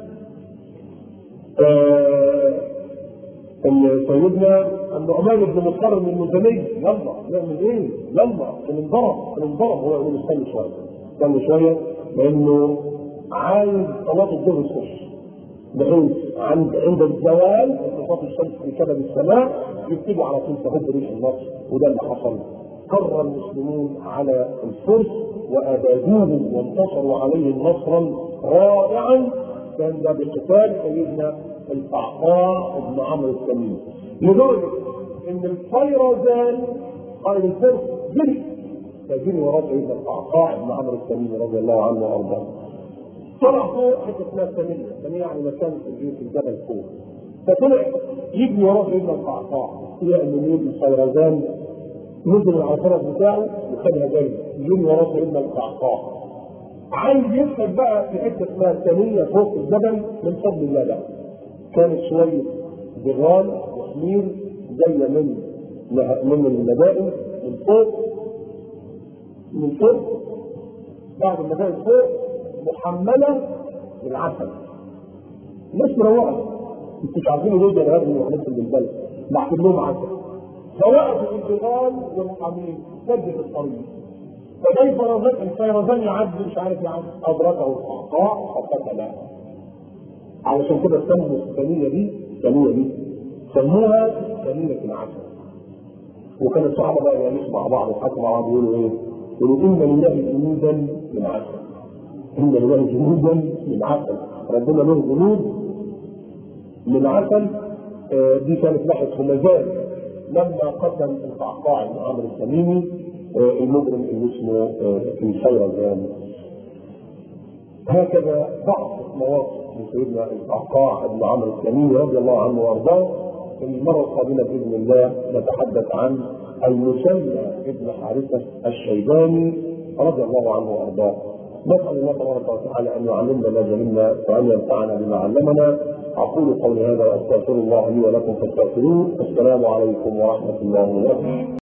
سيدنا النعمان بن مقرن المزني يلا نعمل ايه؟ يلا بننضرب بننضرب هو يقول استنى شويه استنى شويه لانه عايز صلاه الظهر الصبح بحيث عند عند الزوال انخفاض الشمس في كبد السماء يبتدوا على طول تهب ريح النصر وده اللي حصل قر المسلمون على الفرس وابادوهم وانتصروا عليهم نصرا رائعا كان ده بقتال سيدنا القعقاع بن عمرو التميمي لدرجه ان الفيرزان قائد الفرس جري فجري وراء سيدنا القعقاع بن عمرو التميمي رضي الله عنه وارضاه طلع فوق حته اسمها الثمانية، الثمانية يعني مكان في الجبل فوق. فطلع يجري وراه سيدنا القعقاع، يعمل ايه بالفيرزان نزل على الفرس بتاعه وخدها جاي، يجري وراه سيدنا القعقاع. عايز يسحب بقى في حته اسمها الثمانية فوق الجبل من فضل الله بقى. كانت شوية جرال وحمير جاية من من المدائن من فوق من فوق بعد المدائن فوق محملة بالعسل مش مروعة انتوا مش عارفين ليه ده هذا وحدتهم بالبلد بعت لهم عسل فوقفوا الجبال والحمير سدت الطريق فكيف لو جاء الفيروزان يعدي مش عارف يعدي ادركه القعقاع فقتله علشان كده سموا الثانيه دي الثانيه دي سموها ثانيه العسل وكان الصحابه بقى يعيشوا مع بعض يضحكوا مع بعض يقولوا ايه؟ يقولوا ان لله جنودا من عسل ان لله جنودا من عسل ربنا له جنود من عسل آه دي كانت ناحيه همزان لما قتل القعقاع بن عمرو التميمي آه المجرم اللي اسمه آه الفيروزان هكذا بعض مواقف من سيدنا القعقاع بن عمرو التميمي رضي الله عنه وارضاه المرة القادمة بإذن الله نتحدث عن المثنى ابن حارثة الشيباني رضي الله عنه وأرضاه. نسأل الله تبارك وتعالى أن يعلمنا ما جهلنا وأن ينفعنا بما علمنا. أقول قولي هذا وأستغفر الله لي ولكم فاستغفروه. السلام عليكم ورحمة الله وبركاته.